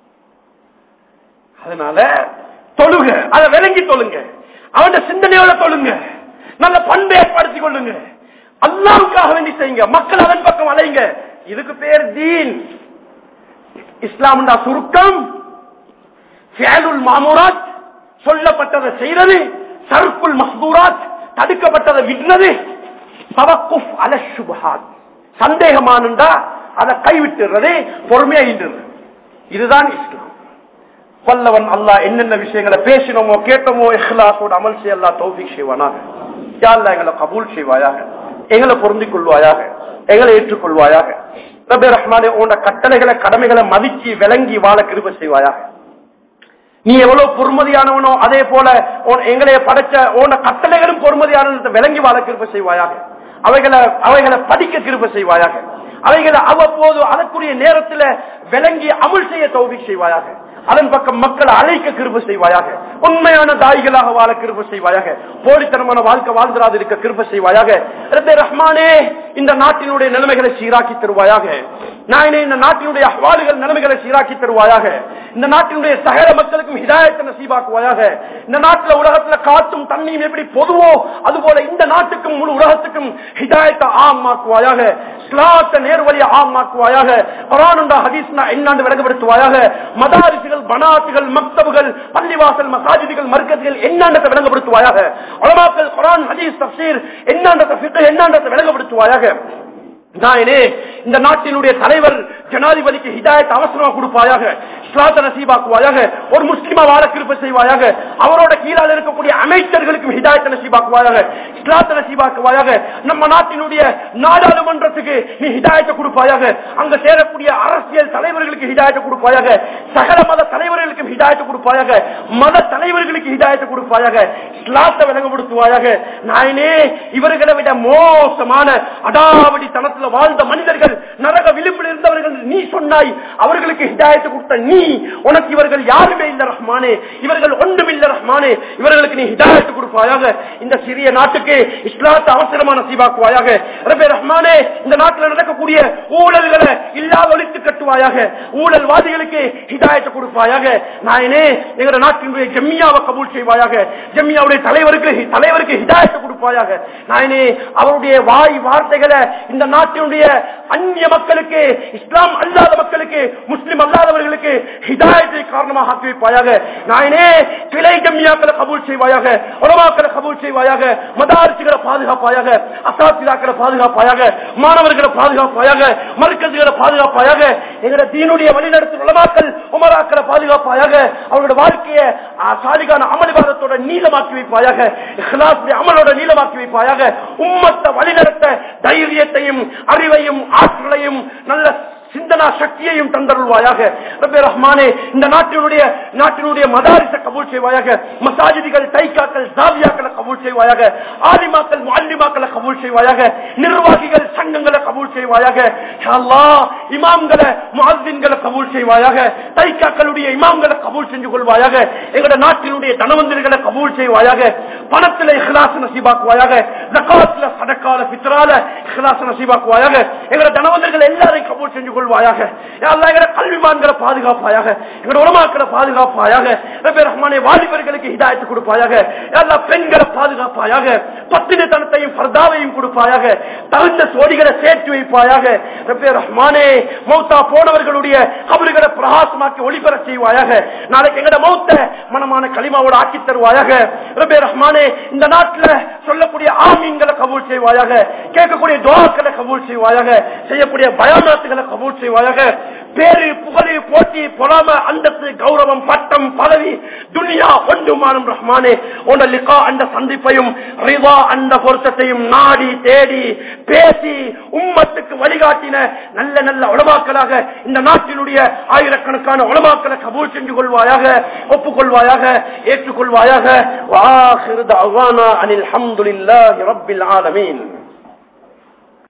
அதனால தொழுக அதை விளங்கி தொழுங்க அவன் சிந்தனையோட தொழுங்க நல்ல பண்பை ஏற்படுத்திக் கொள்ளுங்க அல்லாவுக்காக வேண்டி செய்யுங்க மக்கள் அதன் பக்கம் அலைங்க இதுக்கு பேர் தீன் இஸ்லாம் சுருக்கம் ஃபியலுல் மாமூராத் சொல்லப்பட்டதை செய்யறது சர்க்குல் மஹ்தூராத் தடுக்கப்பட்டதை விடுறது தவக்குஃப் அல சுபஹாத் சந்தேகமானுண்டா அதை கைவிட்டுறது பொறுமையாகின்றது இதுதான் இஸ்லாம் வல்லவன் அல்லாஹ் என்னென்ன விஷயங்களை பேசினோமோ கேட்டோமோ இஹ்லாசோட அமல் செய்ய அல்லா தௌஃபிக் செய்வானாக யா அல்லாஹ் எங்களை கபூல் செய்வாயாக எங்களை பொருந்திக் கொள்வாயாக எங்களை ஏற்றுக்கொள்வாயாக ரபே ரஹ்மானே உன்னோட கட்டளைகளை கடமைகளை மதிச்சு விளங்கி வாழ கிருப செய்வாயாக நீ எவ்வளவு பொறுமதியானவனோ அதே போல உன் எங்களைய படைச்ச உன கட்டளைகளும் பொறுமதியானதை விளங்கி வாழ கிருப்ப செய்வாயாக அவைகளை அவைகளை படிக்க கிருப்ப செய்வாயாக அவைகளை அவ்வப்போது அதற்குரிய நேரத்தில் விளங்கி அமுல் செய்ய தௌவி செய்வாயாக அதன் பக்கம் மக்களை அழைக்க கிருப செய்வாயாக உண்மையான தாய்களாக வாழ கிருப செய்வாயாக போலித்தனமான வாழ்க்கை வாழ்ந்திராது இருக்க கிருப செய்வாயாக ரப்பே ரஹ்மானே இந்த நாட்டினுடைய நிலைமைகளை சீராக்கி தருவாயாக நாயனே இந்த நாட்டினுடைய அஹ்வாலுகள் நிலைமைகளை சீராக்கி தருவாயாக இந்த நாட்டினுடைய சகல மக்களுக்கும் ஹிதாயத்தை நசீபாக்குவாயாக இந்த நாட்டுல உலகத்துல காற்றும் தண்ணியும் எப்படி பொதுவோ அதுபோல இந்த நாட்டுக்கும் முழு உலகத்துக்கும் ஹிதாயத்தை ஆமாக்குவாயாக இஸ்லாத்தை நேர்வழியை ஆமாக்குவாயாக குரானுண்டா ஹதீஸ்னா என்னாண்டு விளங்கப்படுத்துவாயாக மதாரிசுகள் பனாத்துகள் மக்தபுகள் பள்ளிவாசல் மசாஜிதுகள் மர்க்கத்துகள் என்னாண்டத்தை விளங்கப்படுத்துவாயாக உலமாக்கள் குரான் ஹதீஸ் தப்சீர் என்னாண்டத்தை ஃபிக்ஹ் என்னாண்டத்தை விளங்கப்படுத்துவாயாக நாயனே இந்த நாட்டினுடைய தலைவர் ஜனாதிபதிக்கு ஹிதாயத் அவசரமா கொடுப்பாயாக இஸ்லாத்த நசீபாக்குவாயாக ஒரு முஸ்லிமா வாழ கிருப்ப செய்வாயாக அவரோட கீழால் இருக்கக்கூடிய அமைச்சர்களுக்கும் ஹிதாயத்த நசீபாக்குவாயாக இஸ்லாத்த நசீபாக்குவாயாக நம்ம நாட்டினுடைய நாடாளுமன்றத்துக்கு நீ ஹிதாயத்தை கொடுப்பாயாக அங்க சேரக்கூடிய அரசியல் தலைவர்களுக்கு ஹிதாயத்தை கொடுப்பாயாக சகல மத தலைவர்களுக்கும் ஹிதாயத்தை கொடுப்பாயாக மத தலைவர்களுக்கு ஹிதாயத்தை கொடுப்பாயாக இஸ்லாத்தை விளங்கப்படுத்துவாயாக நாயனே இவர்களை விட மோசமான அடாவடி தனத்துல வாழ்ந்த மனிதர்கள் நரக விளிம்பில் இருந்தவர்கள் நீ சொன்னாய் அவர்களுக்கு ஹிதாயத்தை கொடுத்த நீ உனக்கு இவர்கள் யாருமே இல்ல ரஹ்மானே இவர்கள் ஒன்றும் இல்ல ரஹ்மானே இவர்களுக்கு நீ ஹிதாயத்து கொடுப்பாயாக இந்த சிறிய நாட்டுக்கு இஸ்லாத்தை அவசரமான சீவாக்குவாயாக ரபே ரஹ்மானே இந்த நாட்டில் நடக்கக்கூடிய ஊழல்களை இல்லாத ஒழித்து கட்டுவாயாக ஊழல்வாதிகளுக்கு ஹிதாயத்தை கொடுப்பாயாக நாயனே எங்க நாட்டினுடைய ஜம்மியாவை கபூல் செய்வாயாக ஜம்மியாவுடைய தலைவருக்கு தலைவருக்கு ஹிதாயத்தை கொடுப்பாயாக நாயனே அவருடைய வாய் வார்த்தைகளை இந்த நாட்டினுடைய அந்நிய மக்களுக்கு இஸ்லாம் அல்லாத மக்களுக்கு முஸ்லிம் அல்லாதவர்களுக்கு ஹிதாயத்தை காரணமாக ஆக்கி வைப்பாயாக நாயனே கிளை ஜம்மியாக்களை கபூல் செய்வாயாக உலமாக்களை கபூல் செய்வாயாக மதாரிசுகளை பாதுகாப்பாயாக அசாத்திராக்களை பாதுகாப்பாயாக மாணவர்களை பாதுகாப்பாயாக மறுக்கல்களை பாதுகாப்பாயாக எங்களோட தீனுடைய வழிநடத்தும் உலமாக்கள் உமராக்களை பாதுகாப்பாயாக அவருடைய வாழ்க்கையை சாலிகான அமல்வாதத்தோட நீளமாக்கி வைப்பாயாக இஹ்லாசுடைய அமலோட நீளமாக்கி வைப்பாயாக உம்மத்தை வழிநடத்த தைரியத்தையும் அறிவையும் ஆற்றலையும் நல்ல சிந்தனா சக்தியையும் தந்தருள்வாயாக ரப்பே ரஹ்மானே இந்த நாட்டினுடைய நாட்டினுடைய மதாரிச கபூல் செய்வாயாக மசாஜிதிகள் தைக்காக்கள் ஜாவியாக்களை கபூல் செய்வாயாக ஆலிமாக்கள் முல்லிமாக்களை கபூல் செய்வாயாக நிர்வாகிகள் சங்கங்களை கபூல் செய்வாயாக யா அல்லாஹ் இமாம்களை முஅஸ்ஸின்களை கபூல் செய்வாயாக தைக்காக்களுடைய இமாம்களை கபூல் செஞ்சு கொள்வாயாக எங்களுடைய நாட்டினுடைய தனவந்தர்களை கபூல் செய்வாயாக பணத்துல இஹ்லாஸ் நசீபாக்குவாயாக ஜகாத்ல சதக்கால பித்ரால இஹ்லாஸ் நசீபாக்குவாயாக எங்களுடைய தனவந்தர்கள் எல்லாரையும் கபூல் செஞ்சு கொள்வாயாக யா அல்லாஹ் எங்களுடைய கல்விமான்களை பாதுகாப்பாயாக எங்களுடைய உலமாக்களை பாதுகாப்பாயாக ரப்பே ரஹ்மானே வாலிபர்களுக்கு ஹிதாயத்து கொடுப்பாயாக யா அல்லாஹ் பெண்களை பாதுகாப்பாயாக பத்தினித்தனத்தையும் பர்தாவையும் கொடுப்பாயாக தகுந்த சோடிகளை சேர்த்து வைப்பாயாக ரப்பே ரஹ்மானே மௌத்தா போனவர்களுடைய கபறுகளை பிரகாசமாக்கி ஒளிபெற செய்வாயாக நாளைக்கு எங்கட மௌத்த மனமான களிமாவோட ஆக்கி தருவாயாக ரப்பே ரஹ்மானே இந்த நாட்டுல சொல்லக்கூடிய ஆமீன்களை கபூல் செய்வாயாக கேட்கக்கூடிய துவாக்களை கபூல் செய்வாயாக செய்யக்கூடிய பயானாத்துகளை கபூல் செய்வாயாக பேரு புகழு போட்டி பொறாம அந்தஸ்து கௌரவம் பட்டம் பதவி துனியா ஒன்றுமானும் ரஹ்மானே உன லிகா அந்த சந்திப்பையும் ரிவா அந்த பொருத்தத்தையும் நாடி தேடி பேசி உம்மத்துக்கு வழிகாட்டின நல்ல நல்ல உளமாக்களாக இந்த நாட்டினுடைய ஆயிரக்கணக்கான உளமாக்களை கபூல் செஞ்சு கொள்வாயாக ஒப்புக்கொள்வாயாக ஏற்றுக்கொள்வாயாக வாஹிரு தஅவானா அனில் ஹம்துலில்லாஹி ரப்பில் ஆலமீன்